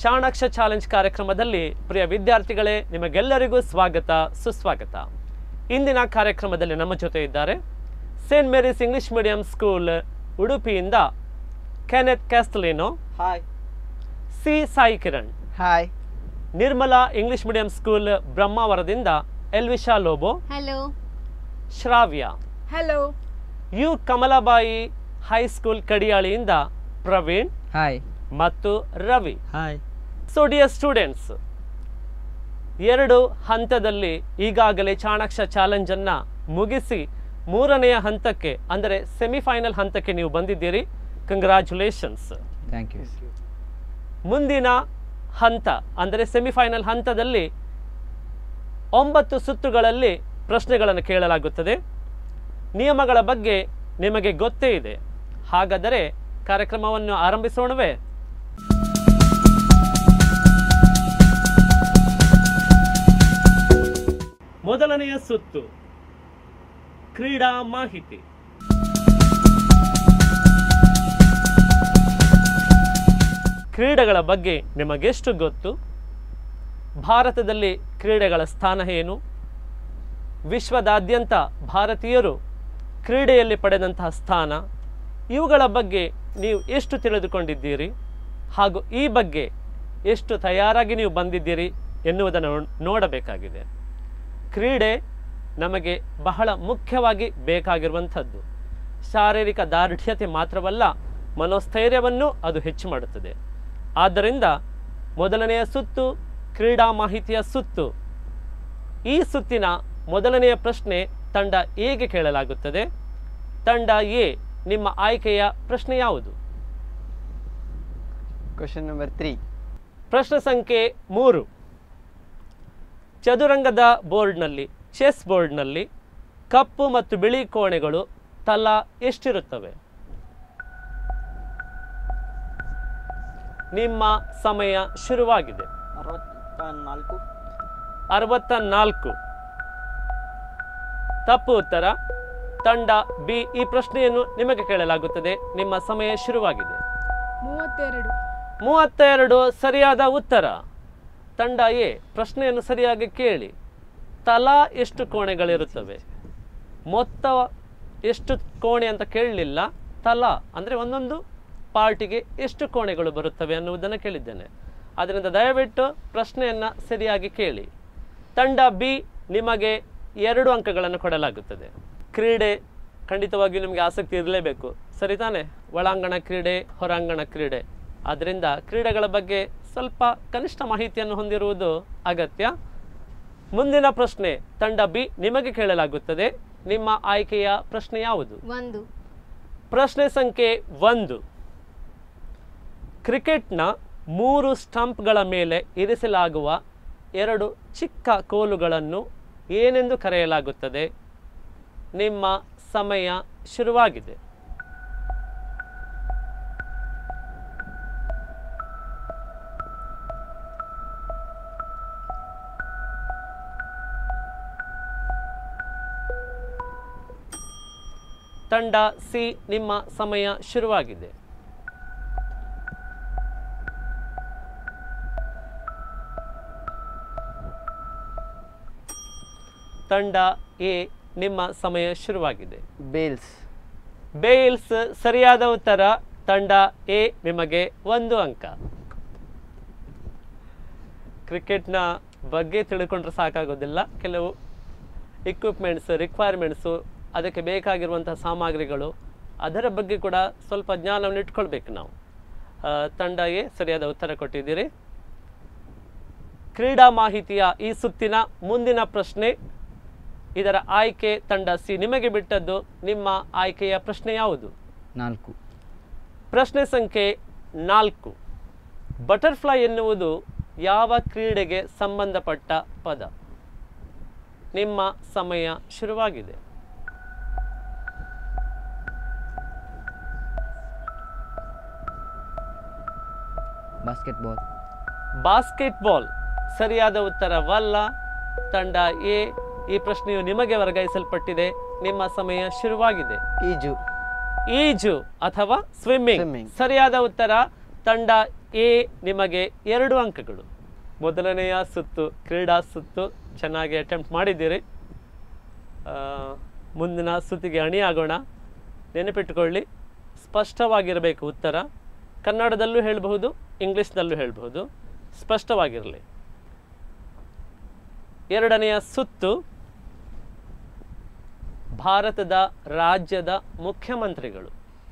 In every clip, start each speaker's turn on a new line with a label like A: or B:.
A: ಚಾಣಾಕ್ಷ challenge ಕಾರ್ಯಕ್ರಮದಲ್ಲಿ ಪ್ರಿಯ ವಿದ್ಯಾರ್ಥಿಗಳೇ ನಿಮಗೆಲ್ಲರಿಗೂ ಸ್ವಾಗತ ಸುಸ್ವಾಗತ ಇಂದಿನ ಕಾರ್ಯಕ್ರಮದಲ್ಲಿ ನಮ್ಮ ಜೊತೆ ಇದ್ದಾರೆ saint Mary's English medium school ಉಡುಪಿಯಿಂದ Kenneth Castelino
B: hi
A: C Sai Kiran
B: hi
A: Nirmala English medium school ಬ್ರಹ್ಮಾವರದಿಂದ Elvisha Lobo
C: hello
A: Shravya
C: hello
A: U Kamalabai high school ಕಡಿಯಾಳಿಯಿಂದ ಪ್ರವೀಣ್
B: ಹಾಯ್
A: ಮತ್ತು Ravi
B: hi
A: so dear students ಎರಡು ಹಂತದಲ್ಲಿ ಈಗಾಗಲೇ ಚಾಣಾಕ್ಷ ಚಾಲೆಂಜನ್ನು ಮುಗಿಸಿ ಮೂರನೆಯ ಹಂತಕ್ಕೆ ಅಂದರೆ ಸೆಮಿಫೈನಲ್ ಹಂತಕ್ಕೆ ನೀವು ಬಂದಿದ್ದೀರಿ ಕಂಗ್ರ್ಯಾಚುಲೇಷನ್ಸ್
B: ಥ್ಯಾಂಕ್ ಯು
A: ಮುಂದಿನ ಹಂತ ಅಂದರೆ ಸೆಮಿಫೈನಲ್ ಹಂತದಲ್ಲಿ ಒಂಬತ್ತು ಸುತ್ತುಗಳಲ್ಲಿ ಪ್ರಶ್ನೆಗಳನ್ನು ಕೇಳಲಾಗುತ್ತದೆ ನಿಯಮಗಳ ಬಗ್ಗೆ ನಿಮಗೆ ಗೊತ್ತೇ ಇದೆ ಹಾಗಾದರೆ ಕಾರ್ಯಕ್ರಮವನ್ನು ಆರಂಭಿಸೋಣವೇ ಮೊದಲನೆಯ ಸುತ್ತು ಕ್ರೀಡಾ ಮಾಹಿತಿ ಕ್ರೀಡೆಗಳ ಬಗ್ಗೆ ನಿಮಗೆಷ್ಟು ಗೊತ್ತು ಭಾರತದಲ್ಲಿ ಕ್ರೀಡೆಗಳ ಸ್ಥಾನ ಏನು ವಿಶ್ವದಾದ್ಯಂತ ಭಾರತೀಯರು ಕ್ರೀಡೆಯಲ್ಲಿ ಪಡೆದಂತಹ ಸ್ಥಾನ ಇವುಗಳ ಬಗ್ಗೆ ನೀವು ಎಷ್ಟು ತಿಳಿದುಕೊಂಡಿದ್ದೀರಿ ಹಾಗೂ ಈ ಬಗ್ಗೆ ಎಷ್ಟು ತಯಾರಾಗಿ ನೀವು ಬಂದಿದ್ದೀರಿ ಎನ್ನುವುದನ್ನು ನೋಡಬೇಕಾಗಿದೆ ಕ್ರೀಡೆ ನಮಗೆ ಬಹಳ ಮುಖ್ಯವಾಗಿ ಬೇಕಾಗಿರುವಂಥದ್ದು ಶಾರೀರಿಕ ದಾರ್ಢ್ಯತೆ ಮಾತ್ರವಲ್ಲ ಮನೋಸ್ಥೈರ್ಯವನ್ನು ಅದು ಹೆಚ್ಚು ಮಾಡುತ್ತದೆ ಆದ್ದರಿಂದ ಮೊದಲನೆಯ ಸುತ್ತು ಕ್ರೀಡಾ ಮಾಹಿತಿಯ ಸುತ್ತು ಈ ಸುತ್ತಿನ ಮೊದಲನೆಯ ಪ್ರಶ್ನೆ ತಂಡ ಎಗೆ ಕೇಳಲಾಗುತ್ತದೆ ತಂಡ ಎ ನಿಮ್ಮ ಆಯ್ಕೆಯ ಪ್ರಶ್ನೆ ಯಾವುದು
B: ಕ್ವಶನ್ ನಂಬರ್ ತ್ರೀ
A: ಪ್ರಶ್ನೆ ಸಂಖ್ಯೆ ಮೂರು ಚದುರಂಗದ ಬೋರ್ಡ್ನಲ್ಲಿ ಚೆಸ್ ಬೋರ್ಡ್ನಲ್ಲಿ ಕಪ್ಪು ಮತ್ತು ಬಿಳಿ ಕೋಣೆಗಳು ತಲಾ ಎಷ್ಟಿರುತ್ತವೆ ನಿಮ್ಮ ಸಮಯ ಶುರುವಾಗಿದೆ
B: ಅರವತ್ತ ನಾಲ್ಕು
A: ಅರವತ್ತ ನಾಲ್ಕು ತಪ್ಪು ಉತ್ತರ ತಂಡ ಬಿ ಈ ಪ್ರಶ್ನೆಯನ್ನು ನಿಮಗೆ ಕೇಳಲಾಗುತ್ತದೆ ನಿಮ್ಮ ಸಮಯ ಶುರುವಾಗಿದೆ
C: ಮೂವತ್ತೆರಡು
A: ಮೂವತ್ತೆರಡು ಸರಿಯಾದ ಉತ್ತರ ತಂಡ ಎ ಪ್ರಶ್ನೆಯನ್ನು ಸರಿಯಾಗಿ ಕೇಳಿ ತಲಾ ಎಷ್ಟು ಕೋಣೆಗಳಿರುತ್ತವೆ ಮೊತ್ತ ಎಷ್ಟು ಕೋಣೆ ಅಂತ ಕೇಳಲಿಲ್ಲ ತಲಾ ಅಂದರೆ ಒಂದೊಂದು ಪಾರ್ಟಿಗೆ ಎಷ್ಟು ಕೋಣೆಗಳು ಬರುತ್ತವೆ ಅನ್ನುವುದನ್ನು ಕೇಳಿದ್ದೇನೆ ಆದ್ದರಿಂದ ದಯವಿಟ್ಟು ಪ್ರಶ್ನೆಯನ್ನು ಸರಿಯಾಗಿ ಕೇಳಿ ತಂಡ ಬಿ ನಿಮಗೆ ಎರಡು ಅಂಕಗಳನ್ನು ಕೊಡಲಾಗುತ್ತದೆ ಕ್ರೀಡೆ ಖಂಡಿತವಾಗಿಯೂ ನಿಮಗೆ ಆಸಕ್ತಿ ಇರಲೇಬೇಕು ಸರಿ ತಾನೆ ಒಳಾಂಗಣ ಕ್ರೀಡೆ ಹೊರಾಂಗಣ ಕ್ರೀಡೆ ಆದ್ದರಿಂದ ಕ್ರೀಡೆಗಳ ಬಗ್ಗೆ ಸ್ವಲ್ಪ ಕನಿಷ್ಠ ಮಾಹಿತಿಯನ್ನು ಹೊಂದಿರುವುದು ಅಗತ್ಯ ಮುಂದಿನ ಪ್ರಶ್ನೆ ತಂಡ ಬಿ ನಿಮಗೆ ಕೇಳಲಾಗುತ್ತದೆ ನಿಮ್ಮ ಆಯ್ಕೆಯ ಪ್ರಶ್ನೆ ಯಾವುದು
C: ಒಂದು
A: ಪ್ರಶ್ನೆ ಸಂಖ್ಯೆ ಒಂದು ಕ್ರಿಕೆಟ್ನ ಮೂರು ಸ್ಟಂಪ್ಗಳ ಮೇಲೆ ಇರಿಸಲಾಗುವ ಎರಡು ಚಿಕ್ಕ ಕೋಲುಗಳನ್ನು ಏನೆಂದು ಕರೆಯಲಾಗುತ್ತದೆ ನಿಮ್ಮ ಸಮಯ ಶುರುವಾಗಿದೆ ತಂಡ ಸಿ ನಿಮ್ಮ ಸಮಯ ಶುರುವಾಗಿದೆ ತಂಡ ಎ ನಿಮ್ಮ ಸಮಯ ಶುರುವಾಗಿದೆ
B: ಬೇಲ್ಸ್
A: ಬೇಲ್ಸ್ ಸರಿಯಾದ ಉತ್ತರ ತಂಡ ಎ ನಿಮಗೆ ಒಂದು ಅಂಕ ಕ್ರಿಕೆಟ್ನ ಬಗ್ಗೆ ತಿಳ್ಕೊಂಡ್ರೆ ಸಾಕಾಗೋದಿಲ್ಲ ಕೆಲವು ಇಕ್ವಿಪ್ಮೆಂಟ್ಸ್ ರಿಕ್ವೈರ್ಮೆಂಟ್ಸು ಅದಕ್ಕೆ ಬೇಕಾಗಿರುವಂತಹ ಸಾಮಗ್ರಿಗಳು ಅದರ ಬಗ್ಗೆ ಕೂಡ ಸ್ವಲ್ಪ ಜ್ಞಾನವನ್ನು ಇಟ್ಕೊಳ್ಬೇಕು ನಾವು ಆ, ತಂಡ ಎ ಸರಿಯಾದ ಉತ್ತರ ಕೊಟ್ಟಿದ್ದೀರಿ ಕ್ರೀಡಾ ಮಾಹಿತಿಯ ಈ ಸುತ್ತಿನ ಮುಂದಿನ ಪ್ರಶ್ನೆ ಇದರ ಆಯ್ಕೆ ತಂಡ ಸಿ ನಿಮಗೆ ಬಿಟ್ಟದ್ದು ನಿಮ್ಮ ಆಯ್ಕೆಯ ಪ್ರಶ್ನೆ ಯಾವುದು
B: ನಾಲ್ಕು
A: ಪ್ರಶ್ನೆ ಸಂಖ್ಯೆ ನಾಲ್ಕು ಬಟರ್ಫ್ಲೈ ಎನ್ನುವುದು ಯಾವ ಕ್ರೀಡೆಗೆ ಸಂಬಂಧಪಟ್ಟ ಪದ ನಿಮ್ಮ ಸಮಯ ಶುರುವಾಗಿದೆ
B: ಬಾಸ್ಕೆಟ್ಬಾಲ್
A: ಬಾಸ್ಕೆಟ್ಬಾಲ್ ಸರಿಯಾದ ಉತ್ತರವಲ್ಲ ತಂಡ ಎ ಈ ಪ್ರಶ್ನೆಯು ನಿಮಗೆ ವರ್ಗಾಯಿಸಲ್ಪಟ್ಟಿದೆ ನಿಮ್ಮ ಸಮಯ ಶುರುವಾಗಿದೆ
B: ಈಜು
A: ಈಜು ಅಥವಾ ಸ್ವಿಮ್ಮಿಂಗ್
B: Swimming.
A: ಸರಿಯಾದ ಉತ್ತರ ತಂಡ ಎ ನಿಮಗೆ ಎರಡು ಅಂಕಗಳು ಮೊದಲನೆಯ ಸುತ್ತು ಕ್ರೀಡಾ ಸುತ್ತು ಚೆನ್ನಾಗಿ ಅಟೆಂಪ್ಟ್ ಮಾಡಿದ್ದೀರಿ ಆ, ಮುಂದಿನ ಸುತ್ತಿಗೆ ಅಣಿಯಾಗೋಣ ನೆನಪಿಟ್ಟುಕೊಳ್ಳಿ ಸ್ಪಷ್ಟವಾಗಿರಬೇಕು ಉತ್ತರ ಕನ್ನಡದಲ್ಲೂ ಹೇಳಬಹುದು ಇಂಗ್ಲೀಷ್ನಲ್ಲೂ ಹೇಳಬಹುದು ಸ್ಪಷ್ಟವಾಗಿರಲಿ ಎರಡನೆಯ ಸುತ್ತು ಭಾರತದ ರಾಜ್ಯದ ಮುಖ್ಯಮಂತ್ರಿಗಳು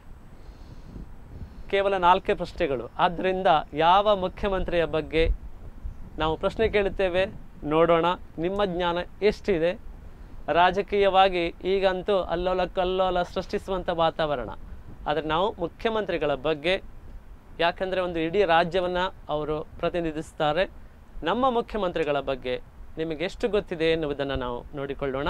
A: ಕೇವಲ ನಾಲ್ಕೇ ಪ್ರಶ್ನೆಗಳು ಆದ್ದರಿಂದ ಯಾವ ಮುಖ್ಯಮಂತ್ರಿಯ ಬಗ್ಗೆ ನಾವು ಪ್ರಶ್ನೆ ಕೇಳುತ್ತೇವೆ ನೋಡೋಣ ನಿಮ್ಮ ಜ್ಞಾನ ಎಷ್ಟಿದೆ ರಾಜಕೀಯವಾಗಿ ಈಗಂತೂ ಅಲ್ಲೋಲ ಕಲ್ಲೋಲ ಸೃಷ್ಟಿಸುವಂಥ ವಾತಾವರಣ ಆದರೆ ನಾವು ಮುಖ್ಯಮಂತ್ರಿಗಳ ಬಗ್ಗೆ ಯಾಕಂದರೆ ಒಂದು ಇಡೀ ರಾಜ್ಯವನ್ನು ಅವರು ಪ್ರತಿನಿಧಿಸ್ತಾರೆ ನಮ್ಮ ಮುಖ್ಯಮಂತ್ರಿಗಳ ಬಗ್ಗೆ ನಿಮಗೆ ಎಷ್ಟು ಗೊತ್ತಿದೆ ಎನ್ನುವುದನ್ನು ನಾವು ನೋಡಿಕೊಳ್ಳೋಣ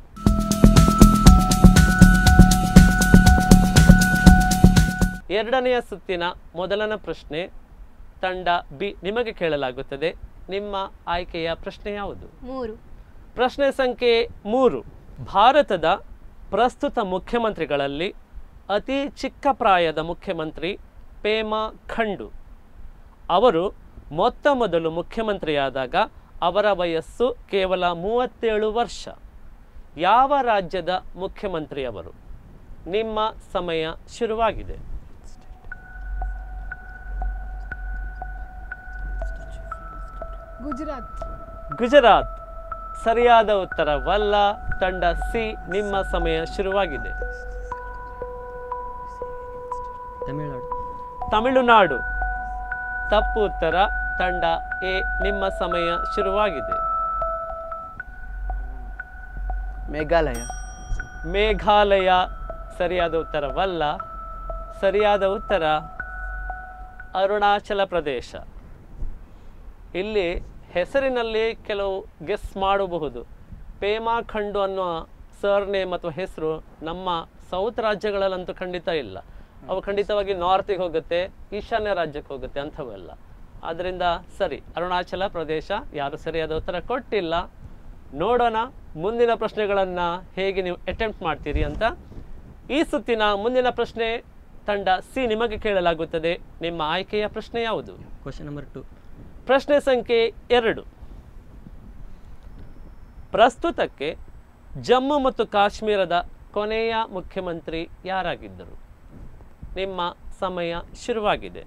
A: ಎರಡನೆಯ ಸುತ್ತಿನ ಮೊದಲನ ಪ್ರಶ್ನೆ ತಂಡ ಬಿ ನಿಮಗೆ ಕೇಳಲಾಗುತ್ತದೆ ನಿಮ್ಮ ಆಯ್ಕೆಯ ಪ್ರಶ್ನೆ ಯಾವುದು
C: ಮೂರು
A: ಪ್ರಶ್ನೆ ಸಂಖ್ಯೆ ಮೂರು ಭಾರತದ ಪ್ರಸ್ತುತ ಮುಖ್ಯಮಂತ್ರಿಗಳಲ್ಲಿ ಅತಿ ಚಿಕ್ಕ ಪ್ರಾಯದ ಮುಖ್ಯಮಂತ್ರಿ ಪೇಮಾ ಖಂಡು ಅವರು ಮೊತ್ತ ಮೊದಲು ಮುಖ್ಯಮಂತ್ರಿಯಾದಾಗ ಅವರ ವಯಸ್ಸು ಕೇವಲ ಮೂವತ್ತೇಳು ವರ್ಷ ಯಾವ ರಾಜ್ಯದ ಮುಖ್ಯಮಂತ್ರಿ ಅವರು ನಿಮ್ಮ ಸಮಯ ಶುರುವಾಗಿದೆ
C: ಗುಜರಾತ್
A: ಗುಜರಾತ್ ಸರಿಯಾದ ಉತ್ತರವಲ್ಲ ತಂಡ ಸಿ ನಿಮ್ಮ ಸಮಯ ಶುರುವಾಗಿದೆ
B: ತಮಿಳುನಾಡು
A: ತಮಿಳುನಾಡು ತಪ್ಪು ಉತ್ತರ ತಂಡ ಎ ನಿಮ್ಮ ಸಮಯ ಶುರುವಾಗಿದೆ
B: ಮೇಘಾಲಯ
A: ಮೇಘಾಲಯ ಸರಿಯಾದ ಉತ್ತರವಲ್ಲ ಸರಿಯಾದ ಉತ್ತರ ಅರುಣಾಚಲ ಪ್ರದೇಶ ಇಲ್ಲಿ ಹೆಸರಿನಲ್ಲಿ ಕೆಲವು ಗೆಸ್ ಮಾಡಬಹುದು ಪೇಮಾ ಖಂಡು ಅನ್ನುವ ಸರ್ನೇಮ್ ಅಥವಾ ಹೆಸರು ನಮ್ಮ ಸೌತ್ ರಾಜ್ಯಗಳಲ್ಲಂತೂ ಖಂಡಿತ ಇಲ್ಲ ಅವು ಖಂಡಿತವಾಗಿ ನಾರ್ತಿಗೆ ಹೋಗುತ್ತೆ ಈಶಾನ್ಯ ರಾಜ್ಯಕ್ಕೆ ಹೋಗುತ್ತೆ ಅಂಥವೆಲ್ಲ ಆದ್ದರಿಂದ ಸರಿ ಅರುಣಾಚಲ ಪ್ರದೇಶ ಯಾರು ಸರಿಯಾದ ಉತ್ತರ ಕೊಟ್ಟಿಲ್ಲ ನೋಡೋಣ ಮುಂದಿನ ಪ್ರಶ್ನೆಗಳನ್ನು ಹೇಗೆ ನೀವು ಅಟೆಂಪ್ಟ್ ಮಾಡ್ತೀರಿ ಅಂತ ಈ ಸುತ್ತಿನ ಮುಂದಿನ ಪ್ರಶ್ನೆ ತಂಡ ಸಿ ನಿಮಗೆ ಕೇಳಲಾಗುತ್ತದೆ ನಿಮ್ಮ ಆಯ್ಕೆಯ ಪ್ರಶ್ನೆ ಯಾವುದು
B: ಕ್ವಶನ್ ನಂಬರ್ ಟು
A: ಪ್ರಶ್ನೆ ಸಂಖ್ಯೆ ಎರಡು ಪ್ರಸ್ತುತಕ್ಕೆ ಜಮ್ಮು ಮತ್ತು ಕಾಶ್ಮೀರದ ಕೊನೆಯ ಮುಖ್ಯಮಂತ್ರಿ ಯಾರಾಗಿದ್ದರು ನಿಮ್ಮ ಸಮಯ ಶುರುವಾಗಿದೆ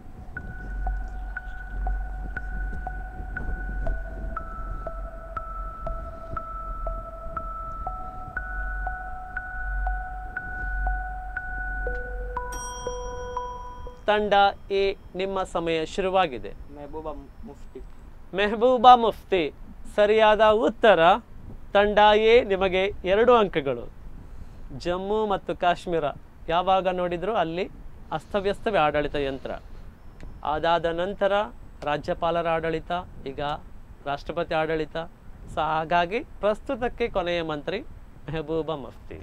A: ತಂಡ ಎ ನಿಮ್ಮ ಸಮಯ ಶುರುವಾಗಿದೆ
B: ಮೆಹಬೂಬಾ ಮುಫ್ತಿ
A: ಮೆಹಬೂಬಾ ಮುಫ್ತಿ ಸರಿಯಾದ ಉತ್ತರ ತಂಡ ಎ ನಿಮಗೆ ಎರಡು ಅಂಕಗಳು ಜಮ್ಮು ಮತ್ತು ಕಾಶ್ಮೀರ ಯಾವಾಗ ನೋಡಿದರೂ ಅಲ್ಲಿ ಅಸ್ತವ್ಯಸ್ತವೇ ಆಡಳಿತ ಯಂತ್ರ ಅದಾದ ನಂತರ ರಾಜ್ಯಪಾಲರ ಆಡಳಿತ ಈಗ ರಾಷ್ಟ್ರಪತಿ ಆಡಳಿತ ಸೊ ಹಾಗಾಗಿ ಪ್ರಸ್ತುತಕ್ಕೆ ಕೊನೆಯ ಮಂತ್ರಿ ಮೆಹಬೂಬಾ ಮುಫ್ತಿ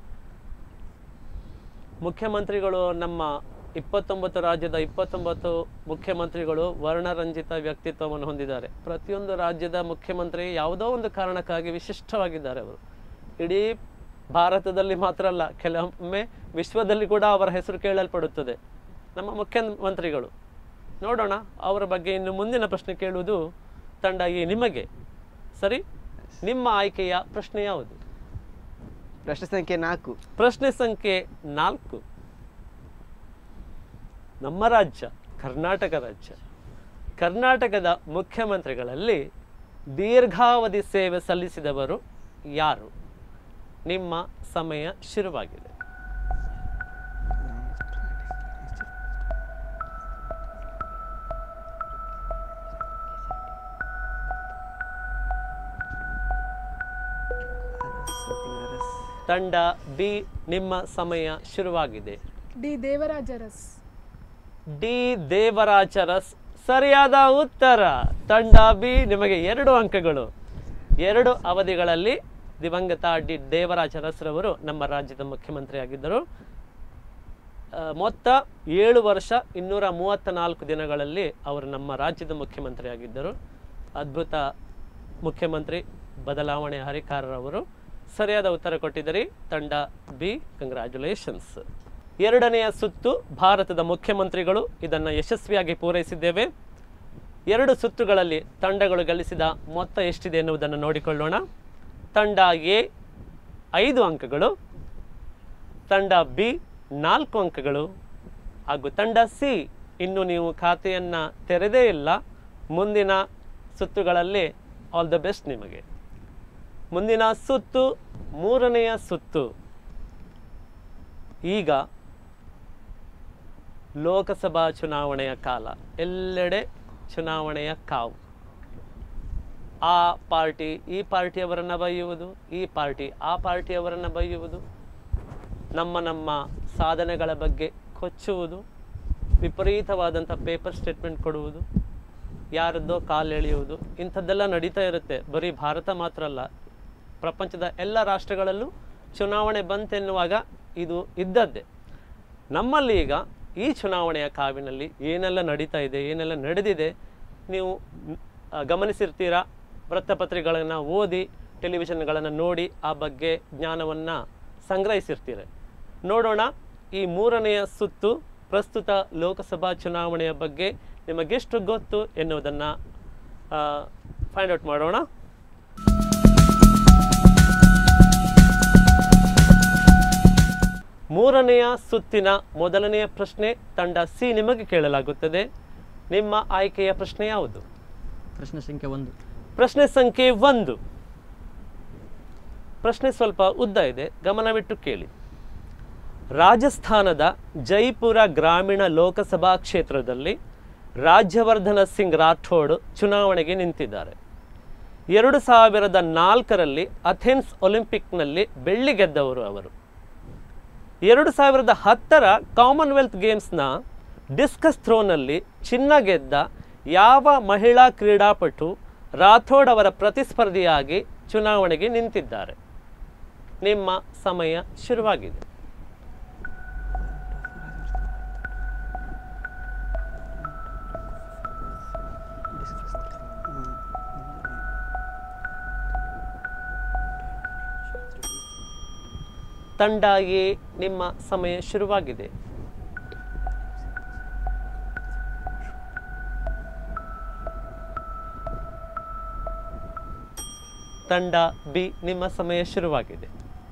A: ಮುಖ್ಯಮಂತ್ರಿಗಳು ನಮ್ಮ ಇಪ್ಪತ್ತೊಂಬತ್ತು ರಾಜ್ಯದ ಇಪ್ಪತ್ತೊಂಬತ್ತು ಮುಖ್ಯಮಂತ್ರಿಗಳು ವರ್ಣರಂಜಿತ ವ್ಯಕ್ತಿತ್ವವನ್ನು ಹೊಂದಿದ್ದಾರೆ ಪ್ರತಿಯೊಂದು ರಾಜ್ಯದ ಮುಖ್ಯಮಂತ್ರಿ ಯಾವುದೋ ಒಂದು ಕಾರಣಕ್ಕಾಗಿ ವಿಶಿಷ್ಟವಾಗಿದ್ದಾರೆ ಅವರು ಇಡೀ ಭಾರತದಲ್ಲಿ ಮಾತ್ರ ಅಲ್ಲ ಕೆಲವೊಮ್ಮೆ ವಿಶ್ವದಲ್ಲಿ ಕೂಡ ಅವರ ಹೆಸರು ಕೇಳಲ್ಪಡುತ್ತದೆ ನಮ್ಮ ಮುಖ್ಯಮಂತ್ರಿಗಳು ನೋಡೋಣ ಅವರ ಬಗ್ಗೆ ಇನ್ನು ಮುಂದಿನ ಪ್ರಶ್ನೆ ಕೇಳುವುದು ತಂಡ ಈ ನಿಮಗೆ ಸರಿ ನಿಮ್ಮ ಆಯ್ಕೆಯ ಪ್ರಶ್ನೆ ಯಾವುದು
B: ಪ್ರಶ್ನೆ ಸಂಖ್ಯೆ ನಾಲ್ಕು
A: ಪ್ರಶ್ನೆ ಸಂಖ್ಯೆ ನಾಲ್ಕು ನಮ್ಮ ರಾಜ್ಯ ಕರ್ನಾಟಕ ರಾಜ್ಯ ಕರ್ನಾಟಕದ ಮುಖ್ಯಮಂತ್ರಿಗಳಲ್ಲಿ ದೀರ್ಘಾವಧಿ ಸೇವೆ ಸಲ್ಲಿಸಿದವರು ಯಾರು ನಿಮ್ಮ ಸಮಯ ಶುರುವಾಗಿದೆ ತಂಡ ಬಿ ನಿಮ್ಮ ಸಮಯ ಶುರುವಾಗಿದೆ
C: ಡಿ ದೇವರಾಜ ಅರಸ್
A: ಡಿ ದೇವರಾಜ ಅರಸ್ ಸರಿಯಾದ ಉತ್ತರ ತಂಡ ಬಿ ನಿಮಗೆ ಎರಡು ಅಂಕಗಳು ಎರಡು ಅವಧಿಗಳಲ್ಲಿ ದಿವಂಗತ ಡಿ ದೇವರಾಜ ಅರಸ್ರವರು ನಮ್ಮ ರಾಜ್ಯದ ಮುಖ್ಯಮಂತ್ರಿ ಆಗಿದ್ದರು ಆ, ಮೊತ್ತ ಏಳು ವರ್ಷ ಇನ್ನೂರ ಮೂವತ್ತ ನಾಲ್ಕು ದಿನಗಳಲ್ಲಿ ಅವರು ನಮ್ಮ ರಾಜ್ಯದ ಮುಖ್ಯಮಂತ್ರಿ ಆಗಿದ್ದರು ಅದ್ಭುತ ಮುಖ್ಯಮಂತ್ರಿ ಬದಲಾವಣೆ ಹರಿಕಾರರವರು ಸರಿಯಾದ ಉತ್ತರ ಕೊಟ್ಟಿದ್ದೀರಿ ತಂಡ ಬಿ ಕಂಗ್ರ್ಯಾಚುಲೇಷನ್ಸ್ ಎರಡನೆಯ ಸುತ್ತು ಭಾರತದ ಮುಖ್ಯಮಂತ್ರಿಗಳು ಇದನ್ನು ಯಶಸ್ವಿಯಾಗಿ ಪೂರೈಸಿದ್ದೇವೆ ಎರಡು ಸುತ್ತುಗಳಲ್ಲಿ ತಂಡಗಳು ಗಳಿಸಿದ ಮೊತ್ತ ಎಷ್ಟಿದೆ ಎನ್ನುವುದನ್ನು ನೋಡಿಕೊಳ್ಳೋಣ ತಂಡ ಎ ಐದು ಅಂಕಗಳು ತಂಡ ಬಿ ನಾಲ್ಕು ಅಂಕಗಳು ಹಾಗೂ ತಂಡ ಸಿ ಇನ್ನು ನೀವು ಖಾತೆಯನ್ನು ತೆರೆದೇ ಇಲ್ಲ ಮುಂದಿನ ಸುತ್ತುಗಳಲ್ಲಿ ಆಲ್ ದ ಬೆಸ್ಟ್ ನಿಮಗೆ ಮುಂದಿನ ಸುತ್ತು ಮೂರನೆಯ ಸುತ್ತು ಈಗ ಲೋಕಸಭಾ ಚುನಾವಣೆಯ ಕಾಲ ಎಲ್ಲೆಡೆ ಚುನಾವಣೆಯ ಕಾವು ಆ ಪಾರ್ಟಿ ಈ ಪಾರ್ಟಿಯವರನ್ನು ಬೈಯುವುದು ಈ ಪಾರ್ಟಿ ಆ ಪಾರ್ಟಿಯವರನ್ನು ಬೈಯುವುದು ನಮ್ಮ ನಮ್ಮ ಸಾಧನೆಗಳ ಬಗ್ಗೆ ಕೊಚ್ಚುವುದು ವಿಪರೀತವಾದಂಥ ಪೇಪರ್ ಸ್ಟೇಟ್ಮೆಂಟ್ ಕೊಡುವುದು ಯಾರದ್ದೋ ಕಾಲು ಎಳೆಯುವುದು ಇಂಥದ್ದೆಲ್ಲ ನಡೀತಾ ಇರುತ್ತೆ ಬರೀ ಭಾರತ ಮಾತ್ರ ಅಲ್ಲ ಪ್ರಪಂಚದ ಎಲ್ಲ ರಾಷ್ಟ್ರಗಳಲ್ಲೂ ಚುನಾವಣೆ ಬಂತೆನ್ನುವಾಗ ಇದು ಇದ್ದದ್ದೇ ನಮ್ಮಲ್ಲಿ ಈಗ ಈ ಚುನಾವಣೆಯ ಕಾವಿನಲ್ಲಿ ಏನೆಲ್ಲ ನಡೀತಾ ಇದೆ ಏನೆಲ್ಲ ನಡೆದಿದೆ ನೀವು ಮ್, ಆ, ಗಮನಿಸಿರ್ತೀರಾ ವೃತ್ತಪತ್ರಿಕೆಗಳನ್ನು ಓದಿ ಟೆಲಿವಿಷನ್ಗಳನ್ನು ನೋಡಿ ಆ ಬಗ್ಗೆ ಜ್ಞಾನವನ್ನು ಸಂಗ್ರಹಿಸಿರ್ತೀರ ನೋಡೋಣ ಈ ಮೂರನೆಯ ಸುತ್ತು ಪ್ರಸ್ತುತ ಲೋಕಸಭಾ ಚುನಾವಣೆಯ ಬಗ್ಗೆ ನಿಮಗೆಷ್ಟು ಗೊತ್ತು ಎನ್ನುವುದನ್ನು ಫೈಂಡ್ ಔಟ್ ಮಾಡೋಣ ಮೂರನೆಯ ಸುತ್ತಿನ ಮೊದಲನೆಯ ಪ್ರಶ್ನೆ ತಂಡ ಸಿ ನಿಮಗೆ ಕೇಳಲಾಗುತ್ತದೆ ನಿಮ್ಮ ಆಯ್ಕೆಯ ಪ್ರಶ್ನೆ ಯಾವುದು
D: ಪ್ರಶ್ನೆ ಸಂಖ್ಯೆ ಒಂದು
A: ಪ್ರಶ್ನೆ ಸಂಖ್ಯೆ ಒಂದು ಪ್ರಶ್ನೆ ಸ್ವಲ್ಪ ಉದ್ದ ಇದೆ ಗಮನವಿಟ್ಟು ಕೇಳಿ ರಾಜಸ್ಥಾನದ ಜೈಪುರ ಗ್ರಾಮೀಣ ಲೋಕಸಭಾ ಕ್ಷೇತ್ರದಲ್ಲಿ ರಾಜ್ಯವರ್ಧನ ಸಿಂಗ್ ರಾಠೋಡ್ ಚುನಾವಣೆಗೆ ನಿಂತಿದ್ದಾರೆ ಎರಡು ಸಾವಿರದ ನಾಲ್ಕರಲ್ಲಿ ಅಥೆನ್ಸ್ ಒಲಿಂಪಿಕ್ನಲ್ಲಿ ಬೆಳ್ಳಿ ಗೆದ್ದವರು ಅವರು ಎರಡು ಸಾವಿರದ ಹತ್ತರ ಕಾಮನ್ವೆಲ್ತ್ ಗೇಮ್ಸ್ನ ಡಿಸ್ಕಸ್ ಥ್ರೋನಲ್ಲಿ ಚಿನ್ನ ಗೆದ್ದ ಯಾವ ಮಹಿಳಾ ಕ್ರೀಡಾಪಟು ರಾಥೋಡ್ ಅವರ ಪ್ರತಿಸ್ಪರ್ಧಿಯಾಗಿ ಚುನಾವಣೆಗೆ ನಿಂತಿದ್ದಾರೆ ನಿಮ್ಮ ಸಮಯ ಶುರುವಾಗಿದೆ ತಂಡ ಎ ನಿಮ್ಮ ಸಮಯ ಶುರುವಾಗಿದೆ ತಂಡ ಬಿ ನಿಮ್ಮ ಸಮಯ ಶುರುವಾಗಿದೆ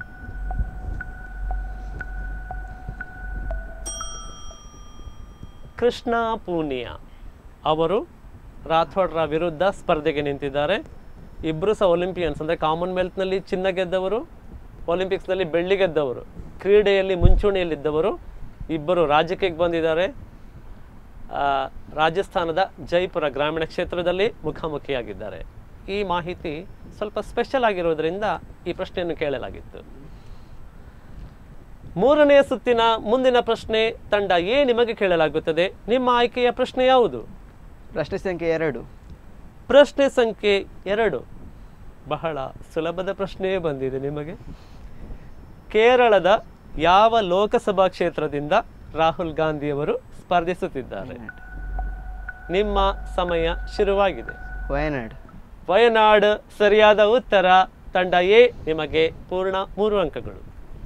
A: ಕೃಷ್ಣ ಪೂನಿಯಾ ಅವರು ರಾಥೋಡ್ರ ವಿರುದ್ಧ ಸ್ಪರ್ಧೆಗೆ ನಿಂತಿದ್ದಾರೆ ಇಬ್ಬರು ಸಹ ಒಲಿಂಪಿಯನ್ಸ್ ಅಂದರೆ ಕಾಮನ್ವೆಲ್ತ್ನಲ್ಲಿ ಚಿನ್ನ ಗೆದ್ದವರು ಒಲಿಂಪಿಕ್ಸ್ನಲ್ಲಿ ಬೆಳ್ಳಿ ಗೆದ್ದವರು ಕ್ರೀಡೆಯಲ್ಲಿ ಮುಂಚೂಣಿಯಲ್ಲಿದ್ದವರು ಇಬ್ಬರು ರಾಜ್ಯಕ್ಕೆ ಬಂದಿದ್ದಾರೆ ಆ, ರಾಜಸ್ಥಾನದ ಜೈಪುರ ಗ್ರಾಮೀಣ ಕ್ಷೇತ್ರದಲ್ಲಿ ಮುಖಾಮುಖಿಯಾಗಿದ್ದಾರೆ ಈ ಮಾಹಿತಿ ಸ್ವಲ್ಪ ಸ್ಪೆಷಲ್ ಆಗಿರೋದ್ರಿಂದ ಈ ಪ್ರಶ್ನೆಯನ್ನು ಕೇಳಲಾಗಿತ್ತು ಮೂರನೆಯ ಸುತ್ತಿನ ಮುಂದಿನ ಪ್ರಶ್ನೆ ತಂಡ ಎ ನಿಮಗೆ ಕೇಳಲಾಗುತ್ತದೆ ನಿಮ್ಮ ಆಯ್ಕೆಯ ಪ್ರಶ್ನೆ ಯಾವುದು
B: ಪ್ರಶ್ನೆ ಸಂಖ್ಯೆ ಎರಡು
A: ಪ್ರಶ್ನೆ ಸಂಖ್ಯೆ ಎರಡು ಬಹಳ ಸುಲಭದ ಪ್ರಶ್ನೆಯೇ ಬಂದಿದೆ ನಿಮಗೆ ಕೇರಳದ ಯಾವ ಲೋಕಸಭಾ ಕ್ಷೇತ್ರದಿಂದ ರಾಹುಲ್ ಗಾಂಧಿಯವರು ಸ್ಪರ್ಧಿಸುತ್ತಿದ್ದಾರೆ ನಿಮ್ಮ ಸಮಯ ಶುರುವಾಗಿದೆ
B: ವಯನಾಡ್
A: ವಯನಾಡ್ ಸರಿಯಾದ ಉತ್ತರ ತಂಡ ಎ ನಿಮಗೆ ಪೂರ್ಣ ಮೂರು ಅಂಕಗಳು